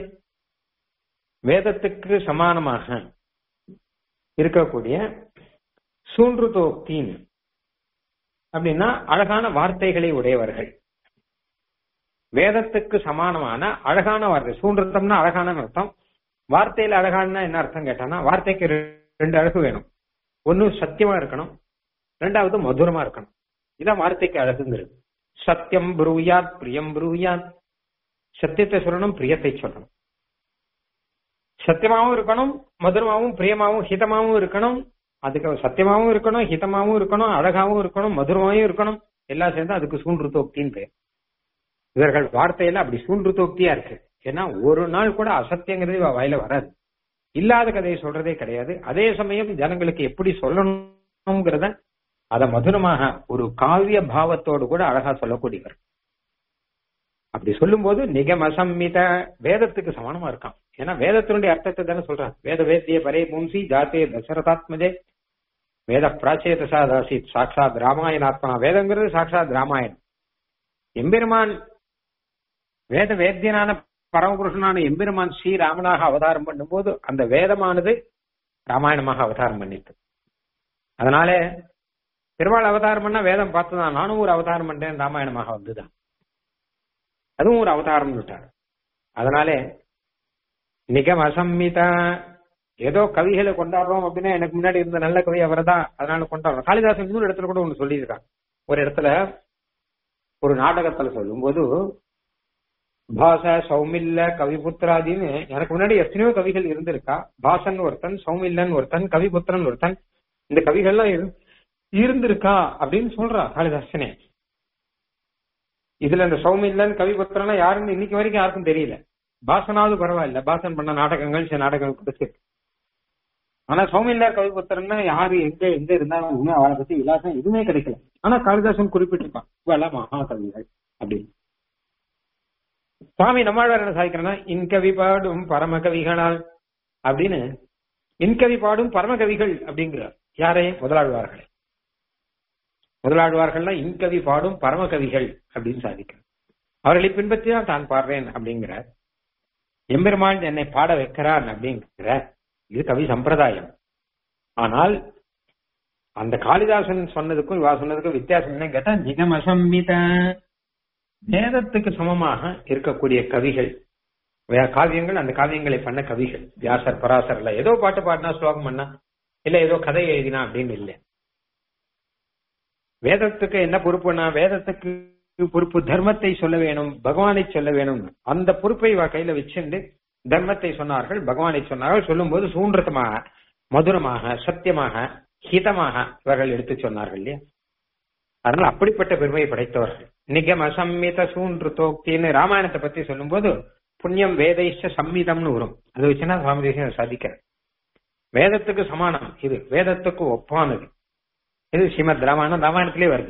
வேதத்துக்கு சமானமாக இருக்கக்கூடிய சூன்றுதோக்தின் அப்படின்னா அழகான வார்த்தைகளை உடையவர்கள் வேதத்துக்கு சமானமான அழகான வார்த்தை சூன்றத்தம்னா அழகான அர்த்தம் வார்த்தையில அழகான என்ன அர்த்தம் கேட்டானா வார்த்தைக்கு ரெண்டு அழகு வேணும் ஒன்னு சத்தியமா இருக்கணும் ரெண்டாவது மதுரமா இருக்கணும் இதான் வார்த்தைக்கு அழகுங்கிறது சத்தியம் புரூயாத் பிரியம் புரூயாத் சத்தியத்தை சொல்லணும் பிரியத்தை சொல்லணும் சத்தியமாவும் இருக்கணும் மதுரமாவும் பிரியமாவும் ஹிதமாவும் இருக்கணும் அதுக்கு சத்தியமாவும் இருக்கணும் ஹிதமாவும் இருக்கணும் அழகாவும் இருக்கணும் மதுரமாவும் இருக்கணும் எல்லாம் சேர்ந்து அதுக்கு சூன்றுத்தோக்தின்னு பேர் இவர்கள் வார்த்தையில அப்படி சூன்றுத்தோக்தியா இருக்கு ஏன்னா ஒரு நாள் கூட அசத்தியங்கிறது வாயில வராது இல்லாத கதையை சொல்றதே கிடையாது அதே சமயம் ஜனங்களுக்கு எப்படி சொல்லணுங்கிறத அத மதுரமாக ஒரு காவிய பாவத்தோடு கூட அழகா சொல்லக்கூடியவர் அப்படி சொல்லும்போது நிகமசம்மித வேதத்துக்கு சமானமா இருக்கான் ஏன்னா வேதத்தினுடைய அர்த்தத்தை தானே சொல்றான் வேத வேத்திய பரே பும்சி ஜாத்தே தசரதாத்மஜே வேத பிராச்சேத சாதாசித் சாட்சாத் ராமாயணாத்மா வேதங்கிறது சாட்சாத் ராமாயணம் எம்பெருமான் வேத வேத்தியனான பரமபுருஷனான எம்பெருமான் ஸ்ரீராமனாக அவதாரம் பண்ணும்போது அந்த வேதமானது ராமாயணமாக அவதாரம் பண்ணிட்டு அதனால பெருமாள் அவதாரம் பண்ணா வேதம் பார்த்துதான் நானும் ஒரு அவதாரம் பண்றேன் ராமாயணமாக வந்துதான் அதுவும் ஒரு அவதாரம் விட்டார் அதனால நிகம் அசம்மிதா ஏதோ கவிகளை கொண்டாடுறோம் அப்படின்னா எனக்கு முன்னாடி இருந்த நல்ல கவி அவர்தான் அதனால கொண்டாடுறோம் காளிதாசன் இன்னொரு இடத்துல கூட ஒண்ணு சொல்லியிருக்காங்க ஒரு இடத்துல ஒரு நாடகத்துல சொல்லும்போது பாச சௌமில்ல கவிபுத்திராதின்னு எனக்கு முன்னாடி எத்தனையோ கவிகள் இருந்திருக்கா பாசன் ஒருத்தன் சௌமில்லன் ஒருத்தன் கவிபுத்திரன் ஒருத்தன் இந்த கவிகள்லாம் இருந்திருக்கா அப்படின்னு சொல்றா காளிதாசனே இதுல இந்த சௌமில்லன் கவிபுத்திரனா யாருன்னு இன்னைக்கு வரைக்கும் யாருக்கும் தெரியல பாசனாவது பரவாயில்ல பாசன் பண்ண நாடகங்கள் சில நாடகங்கள் கொடுத்து ஆனா சௌமில்லர் கவிபுத்திரன்னா யாரு எங்க எங்க இருந்தாலும் அவளை பத்தி விலாசம் எதுவுமே கிடைக்கல ஆனா காளிதாசன் குறிப்பிட்டிருப்பான் இவெல்லாம் மகாகவிகள் அப்படின்னு சுவாமி நம்மாழ்வார் என்ன சாதிக்கிறேன்னா இன்கவி பாடும் பரம கவிகளால் அப்படின்னு இன்கவி பாடும் பரம கவிகள் அப்படிங்கிறார் யாரே முதலாழ்வார்களே முதலாழ்வார்கள்னா இன்கவி பாடும் பரம கவிகள் அப்படின்னு சாதிக்கிறார் அவர்களை பின்பற்றி தான் தான் பாடுறேன் அப்படிங்கிறார் எம்பெருமான் என்னை பாட வைக்கிறான் அப்படிங்கிற இது கவி சம்பிரதாயம் ஆனால் அந்த காளிதாசன் சொன்னதுக்கும் இவா சொன்னதுக்கும் வித்தியாசம் என்ன கேட்டா நிகமசம்மித வேதத்துக்கு சமமாக இருக்கக்கூடிய கவிகள் காவியங்கள் அந்த காவியங்களை பண்ண கவிகள் வியாசர் பராசர் இல்ல ஏதோ பாட்டு பாடினா ஸ்லோகம் பண்ணா இல்ல ஏதோ கதை எழுதினா அப்படின்னு இல்லை வேதத்துக்கு என்ன பொறுப்புனா வேதத்துக்கு பொறுப்பு தர்மத்தை சொல்ல வேணும் பகவானை சொல்ல வேணும் அந்த பொறுப்பை இவ கையில வச்சுண்டு தர்மத்தை சொன்னார்கள் பகவானை சொன்னார்கள் சொல்லும் போது சூன்றதமாக மதுரமாக சத்தியமாக ஹிதமாக இவர்கள் எடுத்து சொன்னார்கள் இல்லையா அதனால அப்படிப்பட்ட பெருமையை படைத்தவர்கள் நிகம சம்மித சூன்று தோக்தின்னு ராமாயணத்தை பத்தி சொல்லும்போது புண்ணியம் வேதைஷ சம்மிதம்னு வரும் அது வச்சுன்னா சுவாமி தேசியம் சாதிக்கிற வேதத்துக்கு சமானம் இது வேதத்துக்கு ஒப்பானது இது ஸ்ரீமத் ராமாயணம் ராமாயணத்திலே வருது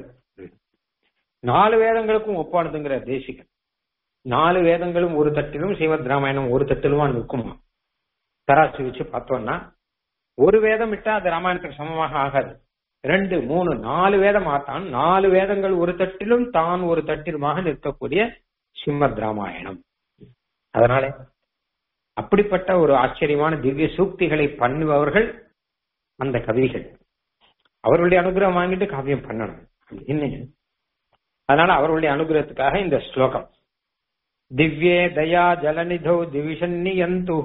நாலு வேதங்களுக்கும் ஒப்பானதுங்கிற தேசிகன் நாலு வேதங்களும் ஒரு தட்டிலும் ஸ்ரீமத் ராமாயணம் ஒரு தட்டிலுமா நிற்குமா தராசி வச்சு பார்த்தோம்னா ஒரு வேதம் விட்டா அது ராமாயணத்துக்கு சமமாக ஆகாது ரெண்டு மூணு நாலு வேதம் ஆத்தான் நாலு வேதங்கள் ஒரு தட்டிலும் தான் ஒரு தட்டிலுமாக நிற்கக்கூடிய ஸ்ரீமத் ராமாயணம் அதனால அப்படிப்பட்ட ஒரு ஆச்சரியமான திவ்ய சூக்திகளை பண்ணுபவர்கள் அந்த கவிகள் அவர்களுடைய அனுகிரகம் வாங்கிட்டு காவியம் பண்ணணும் அப்படின்னு அதனால அவர்களுடைய அனுகிரகத்துக்காக இந்த ஸ்லோகம் திவ்யே தயா ஜலநிதோ திவிஷன்னியந்து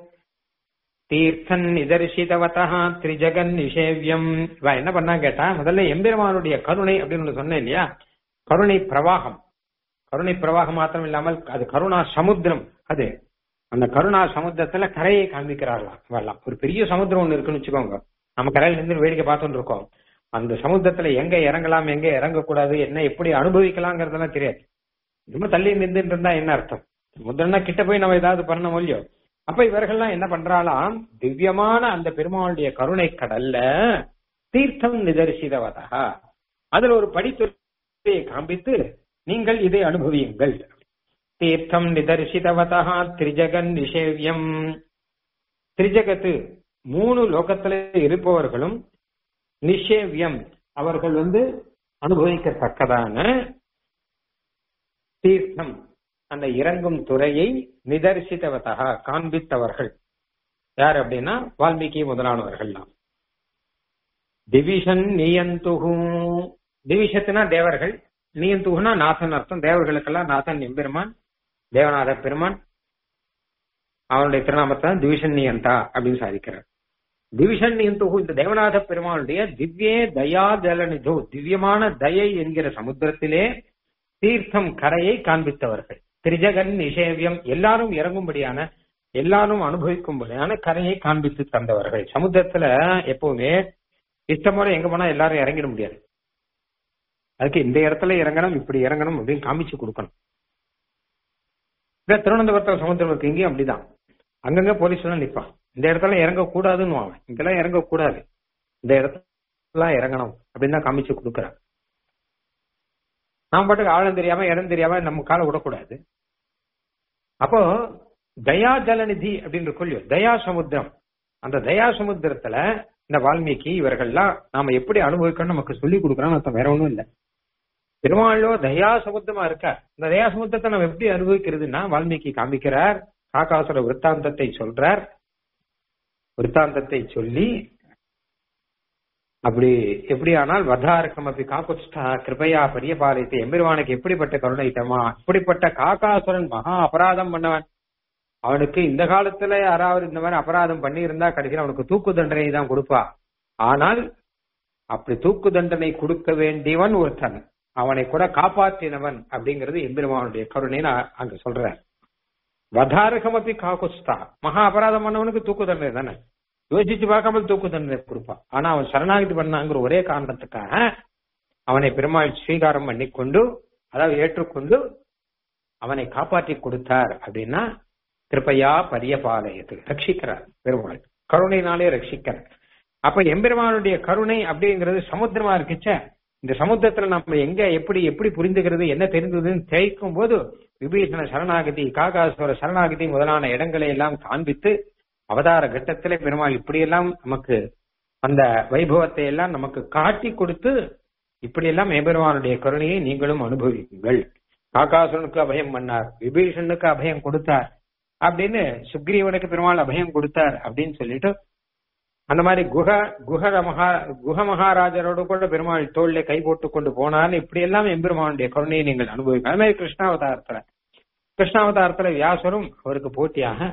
தீர்த்தன் நிதர்சிதவதா திரிஜகன் நிஷேவியம் இவ என்ன பண்ணா கேட்டா முதல்ல எம்பெருமானுடைய கருணை அப்படின்னு சொன்னேன் இல்லையா கருணை பிரவாகம் கருணை பிரவாகம் மாத்திரம் இல்லாமல் அது கருணா சமுத்திரம் அது அந்த கருணா சமுத்திரத்துல கரையை காண்பிக்கிறார்களாம் வரலாம் ஒரு பெரிய சமுத்திரம் ஒண்ணு இருக்குன்னு வச்சுக்கோங்க நம்ம கரையில இருந்து வேடிக்கை பார்த்துட்டு இருக்கோம் அந்த சமுத்திரத்துல எங்க இறங்கலாம் எங்க இறங்கக்கூடாது என்ன எப்படி அனுபவிக்கலாங்கிறதெல்லாம் தெரியாது ரொம்ப தள்ளி நின்றுட்டு இருந்தா என்ன அர்த்தம் முதல்ல கிட்ட போய் நம்ம ஏதாவது பண்ண முடியும் அப்ப இவர்கள்லாம் என்ன பண்றாளாம் திவ்யமான அந்த பெருமாளுடைய கருணை கடல்ல தீர்த்தம் நிதர்சிதவதா அதுல ஒரு படித்துறையை காண்பித்து நீங்கள் இதை அனுபவியுங்கள் தீர்த்தம் நிதர்சிதவதா திரிஜகன் நிஷேவியம் திரிஜகத்து மூணு லோகத்துல இருப்பவர்களும் நிஷேவியம் அவர்கள் வந்து அனுபவிக்கத்தக்கதான தீர்த்தம் அந்த இறங்கும் துறையை நிதர்சித்தவதாக காண்பித்தவர்கள் யார் அப்படின்னா வால்மீகி முதலானவர்கள் தான் டிவிஷன் நியந்துகு டிவிஷத்துனா தேவர்கள் நியந்துகுனா நாதன் அர்த்தம் தேவர்களுக்கெல்லாம் நாதன் எம்பெருமான் தேவநாத பெருமான் அவனுடைய திருநாமத்தை டிவிஷன் நியந்தா அப்படின்னு சாதிக்கிறார் டிவிஷன் நியந்துகு இந்த தேவநாத பெருமானுடைய திவ்யே தயா ஜலநிதோ திவ்யமான தயை என்கிற சமுத்திரத்திலே தீர்த்தம் கரையை காண்பித்தவர்கள் திரிஜகன் நிஷேவியம் எல்லாரும் இறங்கும்படியான எல்லாரும் அனுபவிக்கும்படியான கரையை காண்பித்து தந்தவர்கள் சமுத்திரத்துல எப்பவுமே இஷ்டமோட எங்க போனா எல்லாரும் இறங்கிட முடியாது அதுக்கு இந்த இடத்துல இறங்கணும் இப்படி இறங்கணும் அப்படின்னு காமிச்சு கொடுக்கணும் இல்ல திருவனந்தபுரத்துல சமுத்திரம் இருக்கு இங்கேயும் அப்படிதான் அங்கங்க போலீஸ் எல்லாம் நிப்பான் இந்த இடத்துல இறங்க கூடாதுன்னு அவன் இங்கெல்லாம் இறங்க கூடாது இந்த இடத்துல இறங்கணும் அப்படின்னு தான் காமிச்சு கொடுக்குறான் நாம் பாட்டுக்கு ஆழம் தெரியாம இடம் தெரியாம நம்ம காலை விடக்கூடாது அப்போ தயா ஜலநிதி அப்படின்னு கொள்ளியோ தயா சமுத்திரம் அந்த தயா சமுத்திரத்துல இந்த வால்மீகி இவர்கள்லாம் நாம எப்படி அனுபவிக்கணும் நமக்கு சொல்லி கொடுக்கறான்னு அர்த்தம் வேற ஒண்ணும் இல்ல பெருமாளோ தயா சமுத்திரமா இருக்கார் இந்த தயா சமுத்திரத்தை நம்ம எப்படி அனுபவிக்கிறதுன்னா வால்மீகி காமிக்கிறார் காக்காசுர விற்த்தாந்தத்தை சொல்றார் விற்த்தாந்தத்தை சொல்லி அப்படி எப்படி ஆனால் வதாரகம் அப்படி காக்குஷ்டா கிருபையா பரியபாலித்து எம்பெருமானுக்கு எப்படிப்பட்ட கருணை தமா இப்படிப்பட்ட காக்காசுரன் மகா அபராதம் பண்ணவன் அவனுக்கு இந்த காலத்துல யாராவது இந்த மாதிரி அபராதம் பண்ணி இருந்தா கடைசியில் அவனுக்கு தூக்கு தண்டனை தான் கொடுப்பா ஆனால் அப்படி தூக்கு தண்டனை கொடுக்க வேண்டியவன் ஒருத்தன் அவனை கூட காப்பாற்றினவன் அப்படிங்கிறது எம்பெருமானுடைய கருணைன்னு அங்க சொல்ற வதாரகம் அப்படி காக்குஸ்தா மகா அபராதம் பண்ணவனுக்கு தூக்கு தண்டனை தானே யோசிச்சு பார்க்காமல் தூக்கு தண்டனை கொடுப்பான் ஆனா அவன் சரணாகதி பண்ணாங்கிற ஒரே காரணத்துக்காக அவனை பெருமாள் ஸ்வீகாரம் பண்ணி கொண்டு அதாவது ஏற்றுக்கொண்டு அவனை காப்பாற்றி கொடுத்தார் அப்படின்னா கிருப்பையா பரியபாலயத்து ரட்சிக்கிறார் பெருமாள் கருணையினாலே ரட்சிக்கிறார் அப்ப எம்பெருமானுடைய கருணை அப்படிங்கிறது சமுத்திரமா இருக்குச்ச இந்த சமுத்திரத்துல நம்ம எங்க எப்படி எப்படி புரிந்துகிறது என்ன தெரிந்ததுன்னு தேய்க்கும் போது விபீஷண சரணாகதி காகாசுவர சரணாகதி முதலான இடங்களை எல்லாம் காண்பித்து அவதார கட்டத்திலே பெருமாள் இப்படியெல்லாம் நமக்கு அந்த வைபவத்தை எல்லாம் நமக்கு காட்டி கொடுத்து இப்படியெல்லாம் எம்பெருமானுடைய கருணையை நீங்களும் அனுபவிக்குங்கள் காகாசுரனுக்கு அபயம் பண்ணார் விபீஷனுக்கு அபயம் கொடுத்தார் அப்படின்னு சுக்ரீவனுக்கு பெருமாள் அபயம் கொடுத்தார் அப்படின்னு சொல்லிட்டு அந்த மாதிரி குஹ குஹ மகா குஹ மகாராஜரோடு கூட பெருமாள் தோல்ல கை போட்டு கொண்டு போனாலும் இப்படி எல்லாம் எம்பெருமானுடைய கருணையை நீங்கள் அனுபவிக்க அது மாதிரி கிருஷ்ணாவதாரத்துல கிருஷ்ணாவதாரத்துல வியாசரும் அவருக்கு போட்டியாக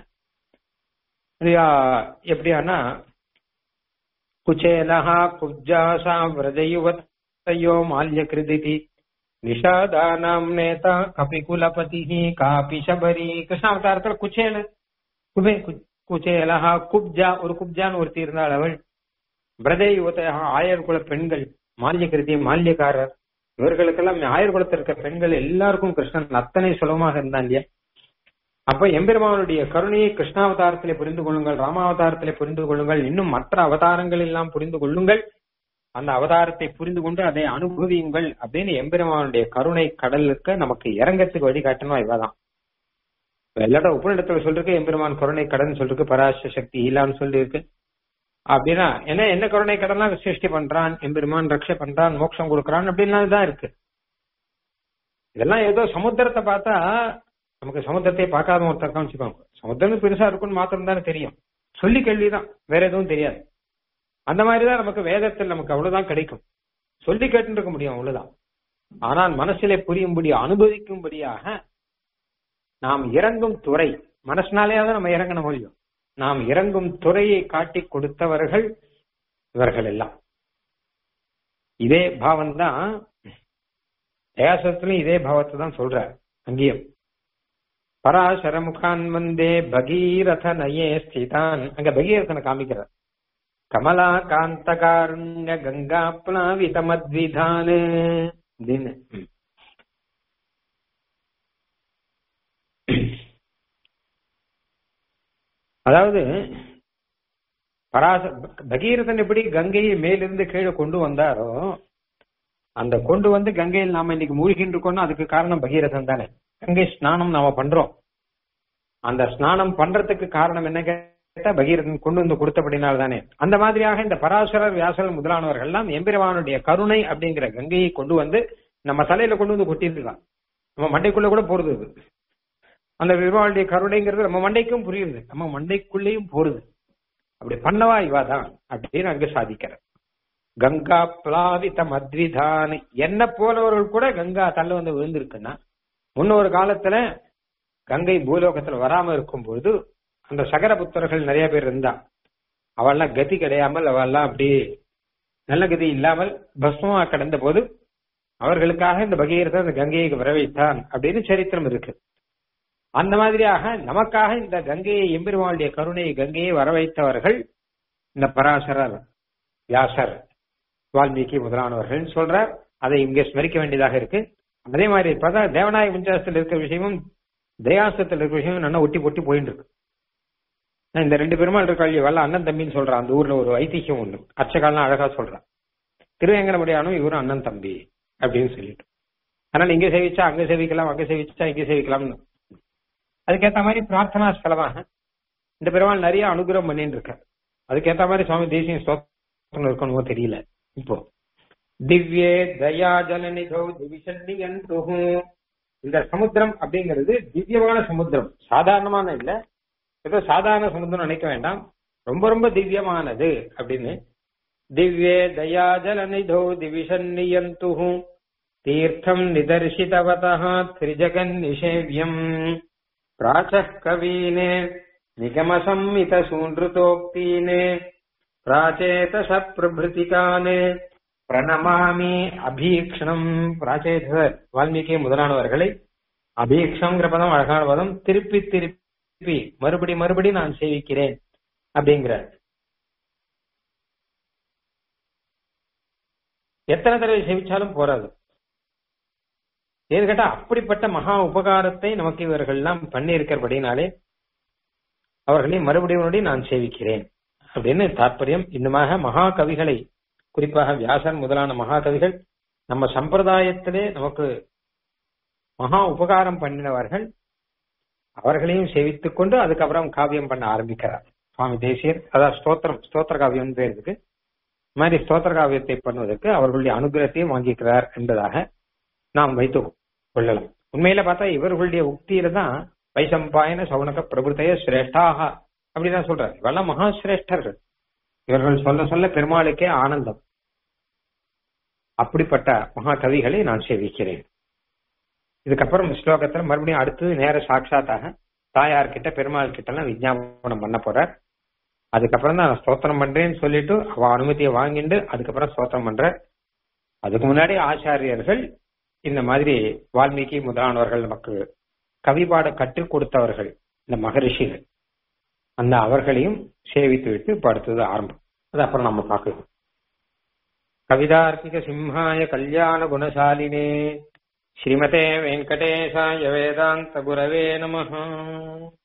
எப்படியானா குச்சேலஹா குப்ஜாசா விரஜயுவத்தையோ மால்ய கிருதிதி நிஷாதானாம் நேதா கபி குலபதி காபி சபரி கிருஷ்ணாவதாரத்துல குச்சேல குபே குச்சேலஹா குப்ஜா ஒரு குப்ஜான்னு ஒருத்தி இருந்தாள் அவள் பிரதே யுவத்தையா ஆயர் குல பெண்கள் மால்ய கிருதி மால்யக்காரர் இவர்களுக்கெல்லாம் ஆயர் குலத்தில் இருக்க பெண்கள் எல்லாருக்கும் கிருஷ்ணன் அத்தனை சுலபமாக இருந்தான் இல்லையா அப்ப எம்பெருமானுடைய கருணையை கிருஷ்ணாவதாரத்திலே புரிந்து கொள்ளுங்கள் ராமாவதாரத்திலே புரிந்து கொள்ளுங்கள் இன்னும் மற்ற அவதாரங்கள் எல்லாம் புரிந்து கொள்ளுங்கள் அந்த அவதாரத்தை புரிந்து கொண்டு அதை அனுபவியுங்கள் அப்படின்னு எம்பெருமானுடைய கருணை கடலுக்கு நமக்கு இறங்கத்துக்கு வழிகாட்டணும் இவதான் எல்லாட்ட உபநிடத்துல சொல்லிருக்கு எம்பெருமான் கருணை கடன் சொல்லிருக்கு பராச சக்தி இல்லான்னு சொல்லியிருக்கு அப்படின்னா என்ன என்ன கருணை கடனா சிருஷ்டி பண்றான் எம்பெருமான் ரக்ஷ பண்றான் மோட்சம் கொடுக்கறான் அப்படின்லாம் தான் இருக்கு இதெல்லாம் ஏதோ சமுத்திரத்தை பார்த்தா நமக்கு சமுத்திரத்தை பார்க்காத ஒருத்தர் வச்சுக்கோங்க சமுத்திரம் பெருசா இருக்கும்னு மாத்திரம் தானே தெரியும் சொல்லி கேள்விதான் வேற எதுவும் தெரியாது அந்த மாதிரிதான் நமக்கு வேதத்தில் நமக்கு அவ்வளவுதான் கிடைக்கும் சொல்லி கேட்டு இருக்க முடியும் அவ்வளவுதான் ஆனால் மனசிலே புரியும்படி அனுபவிக்கும்படியாக நாம் இறங்கும் துறை மனசினாலேயாவது நம்ம இறங்கணும் முடியும் நாம் இறங்கும் துறையை காட்டி கொடுத்தவர்கள் இவர்கள் எல்லாம் இதே பாவம் தான் தயாசத்திலும் இதே பாவத்தை தான் சொல்றார் அங்கேயும் பராசர முகான் வந்தே பகீரத நயே ஸ்திதான் அங்க பகீரதனை காமிக்கிறார் கமலா காந்த காருண்ய கங்கா பிளாவித மத்விதானு அப்படின்னு ம். அதாவது பராச பகீரதன் எப்படி கங்கையை மேலிருந்து கீழே கொண்டு வந்தாரோ அந்த கொண்டு வந்து கங்கையில் நாம இன்னைக்கு மூழ்கின்னு இருக்கோம்னா அதுக்கு காரணம் பகீரதன் தானே கங்கை ஸ்நானம் நாம பண்றோம் அந்த ஸ்நானம் பண்றதுக்கு காரணம் என்ன கேட்டா பகீரதன் கொண்டு வந்து கொடுத்தபடினால் தானே அந்த மாதிரியாக இந்த பராசரர் வியாசர் முதலானவர்கள் எல்லாம் எம்பெருமானுடைய கருணை அப்படிங்கிற கங்கையை கொண்டு வந்து நம்ம தலையில கொண்டு வந்து கொட்டிருக்கலாம் நம்ம மண்டைக்குள்ள கூட போறது அது அந்த பெருமாளுடைய கருணைங்கிறது நம்ம மண்டைக்கும் புரியுது நம்ம மண்டைக்குள்ளேயும் போறது அப்படி பண்ணவா இவாதான் அப்படின்னு அங்க சாதிக்கிற கங்கா பிளாவித மத்விதான் என்ன போலவர்கள் கூட கங்கா தள்ள வந்து விழுந்திருக்குன்னா முன்னொரு காலத்துல கங்கை பூலோகத்துல வராம இருக்கும்போது அந்த சகர புத்தர்கள் நிறைய பேர் இருந்தா அவள்லாம் கதி கிடையாமல் அவள்லாம் அப்படி நல்ல கதி இல்லாமல் பஸ்மமா கடந்த போது அவர்களுக்காக இந்த பகீரத அந்த கங்கையை வரவைத்தான் அப்படின்னு சரித்திரம் இருக்கு அந்த மாதிரியாக நமக்காக இந்த கங்கையை எம்பெருமாளுடைய கருணை கங்கையை வரவைத்தவர்கள் இந்த பராசரர் வியாசர் வால்மீகி முதலானவர்கள் சொல்றார் அதை இங்கே ஸ்மரிக்க வேண்டியதாக இருக்கு அதே மாதிரி பார்த்தா தேவநாயக பஞ்சாசத்தில் இருக்கிற விஷயமும் தயாசத்தில் இருக்கிற விஷயமும் நல்லா ஒட்டி ஒட்டி போயிட்டு இருக்கு நான் இந்த ரெண்டு பெருமாள் இருக்காள் வல்ல அண்ணன் தம்பின்னு சொல்றான் அந்த ஊர்ல ஒரு ஐதிஹ்யம் ஒண்ணு அச்சகாலாம் அழகா சொல்றான் திருவேங்கடமுடியானும் இவரும் அண்ணன் தம்பி அப்படின்னு சொல்லிட்டு அதனால இங்க சேவிச்சா அங்க சேவிக்கலாம் அங்க சேவிச்சா இங்க சேவிக்கலாம்னு அதுக்கேத்த மாதிரி பிரார்த்தனா ஸ்தலமாக இந்த பெருமாள் நிறைய அனுகிரகம் பண்ணிட்டு இருக்க அதுக்கேத்த மாதிரி சுவாமி தேசிய ஸ்தோத்திரம் இருக்கணுமோ தெரியல இப்போ திவ்யே தயா ஜலநிதோ திவிஷன்னியந்து இந்த சமுத்திரம் அப்படிங்கிறது திவ்யமான சமுத்திரம் சாதாரணமான இல்ல ஏதோ சாதாரண சமுத்திரம் நினைக்க வேண்டாம் ரொம்ப ரொம்ப திவ்யமானது அப்படின்னு திவ்யே தயா ஜலநிதோ திவிஷன்னியந்து தீர்த்தம் நிதர்சிதவதः திரிஜகன் நிஷேவியம் प्राचः कवीने निगमसंमितसूनृतोक्तीने प्राचेतस प्रभृतिकाने பிரணமாமி அபீக்ஷணம் பிராச்சேதர் வால்மீகி முதலானவர்களை அபீக்ஷங்கிற பதம் அழகான பதம் திருப்பி திருப்பி மறுபடி மறுபடி நான் சேவிக்கிறேன் அப்படிங்கிறார் எத்தனை தடவை சேவிச்சாலும் போறாது ஏன்னு கேட்டா அப்படிப்பட்ட மகா உபகாரத்தை நமக்கு இவர்கள் எல்லாம் பண்ணி இருக்கிறபடினாலே அவர்களை மறுபடியும் நான் சேவிக்கிறேன் அப்படின்னு தாற்பயம் இன்னுமாக மகா கவிகளை குறிப்பாக வியாசன் முதலான மகா கவிகள் நம்ம சம்பிரதாயத்திலே நமக்கு மகா உபகாரம் பண்ணினவர்கள் அவர்களையும் சேவித்துக் கொண்டு அதுக்கப்புறம் காவியம் பண்ண ஆரம்பிக்கிறார் சுவாமி தேசியர் அதாவது ஸ்தோத்திரம் ஸ்தோத்திர காவியம் பேர் இருக்கு இந்த மாதிரி ஸ்தோத்திர காவியத்தை பண்ணுவதற்கு அவர்களுடைய அனுகிரகத்தையும் வாங்கிக்கிறார் என்பதாக நாம் வைத்து கொள்ளலாம் உண்மையில பார்த்தா இவர்களுடைய உக்தியில தான் வைசம்பாயன சவுனக பிரபுத்தைய சிரேஷ்டாக அப்படிதான் சொல்றாரு இவெல்லாம் மகா சிரேஷ்டர்கள் இவர்கள் சொல்ல சொல்ல பெருமாளுக்கே ஆனந்தம் அப்படிப்பட்ட மகா கவிகளை நான் சேவிக்கிறேன் இதுக்கப்புறம் ஸ்லோகத்துல மறுபடியும் அடுத்தது நேர சாட்சாத்தாக தாயார் கிட்ட பெருமாள் கிட்ட எல்லாம் விஜாபனம் பண்ண போறார் அதுக்கப்புறம் தான் நான் ஸ்தோத்திரம் பண்றேன்னு சொல்லிட்டு அவ அனுமதியை வாங்கிட்டு அதுக்கப்புறம் ஸ்தோத்திரம் பண்ற அதுக்கு முன்னாடி ஆச்சாரியர்கள் இந்த மாதிரி வால்மீகி முதலானவர்கள் நமக்கு கவிபாட கற்றுக் கொடுத்தவர்கள் இந்த மகரிஷிகள் அந்த அவர்களையும் சேவித்து விட்டு இப்ப அடுத்தது ஆரம்பம் அது அப்புறம் நம்ம பார்க்கலாம் கவிதார்க்கிக சிம்ஹாய கல்யாண குணசாலினே ஸ்ரீமதே வெங்கடேசாய வேதாந்த குரவே நமஹ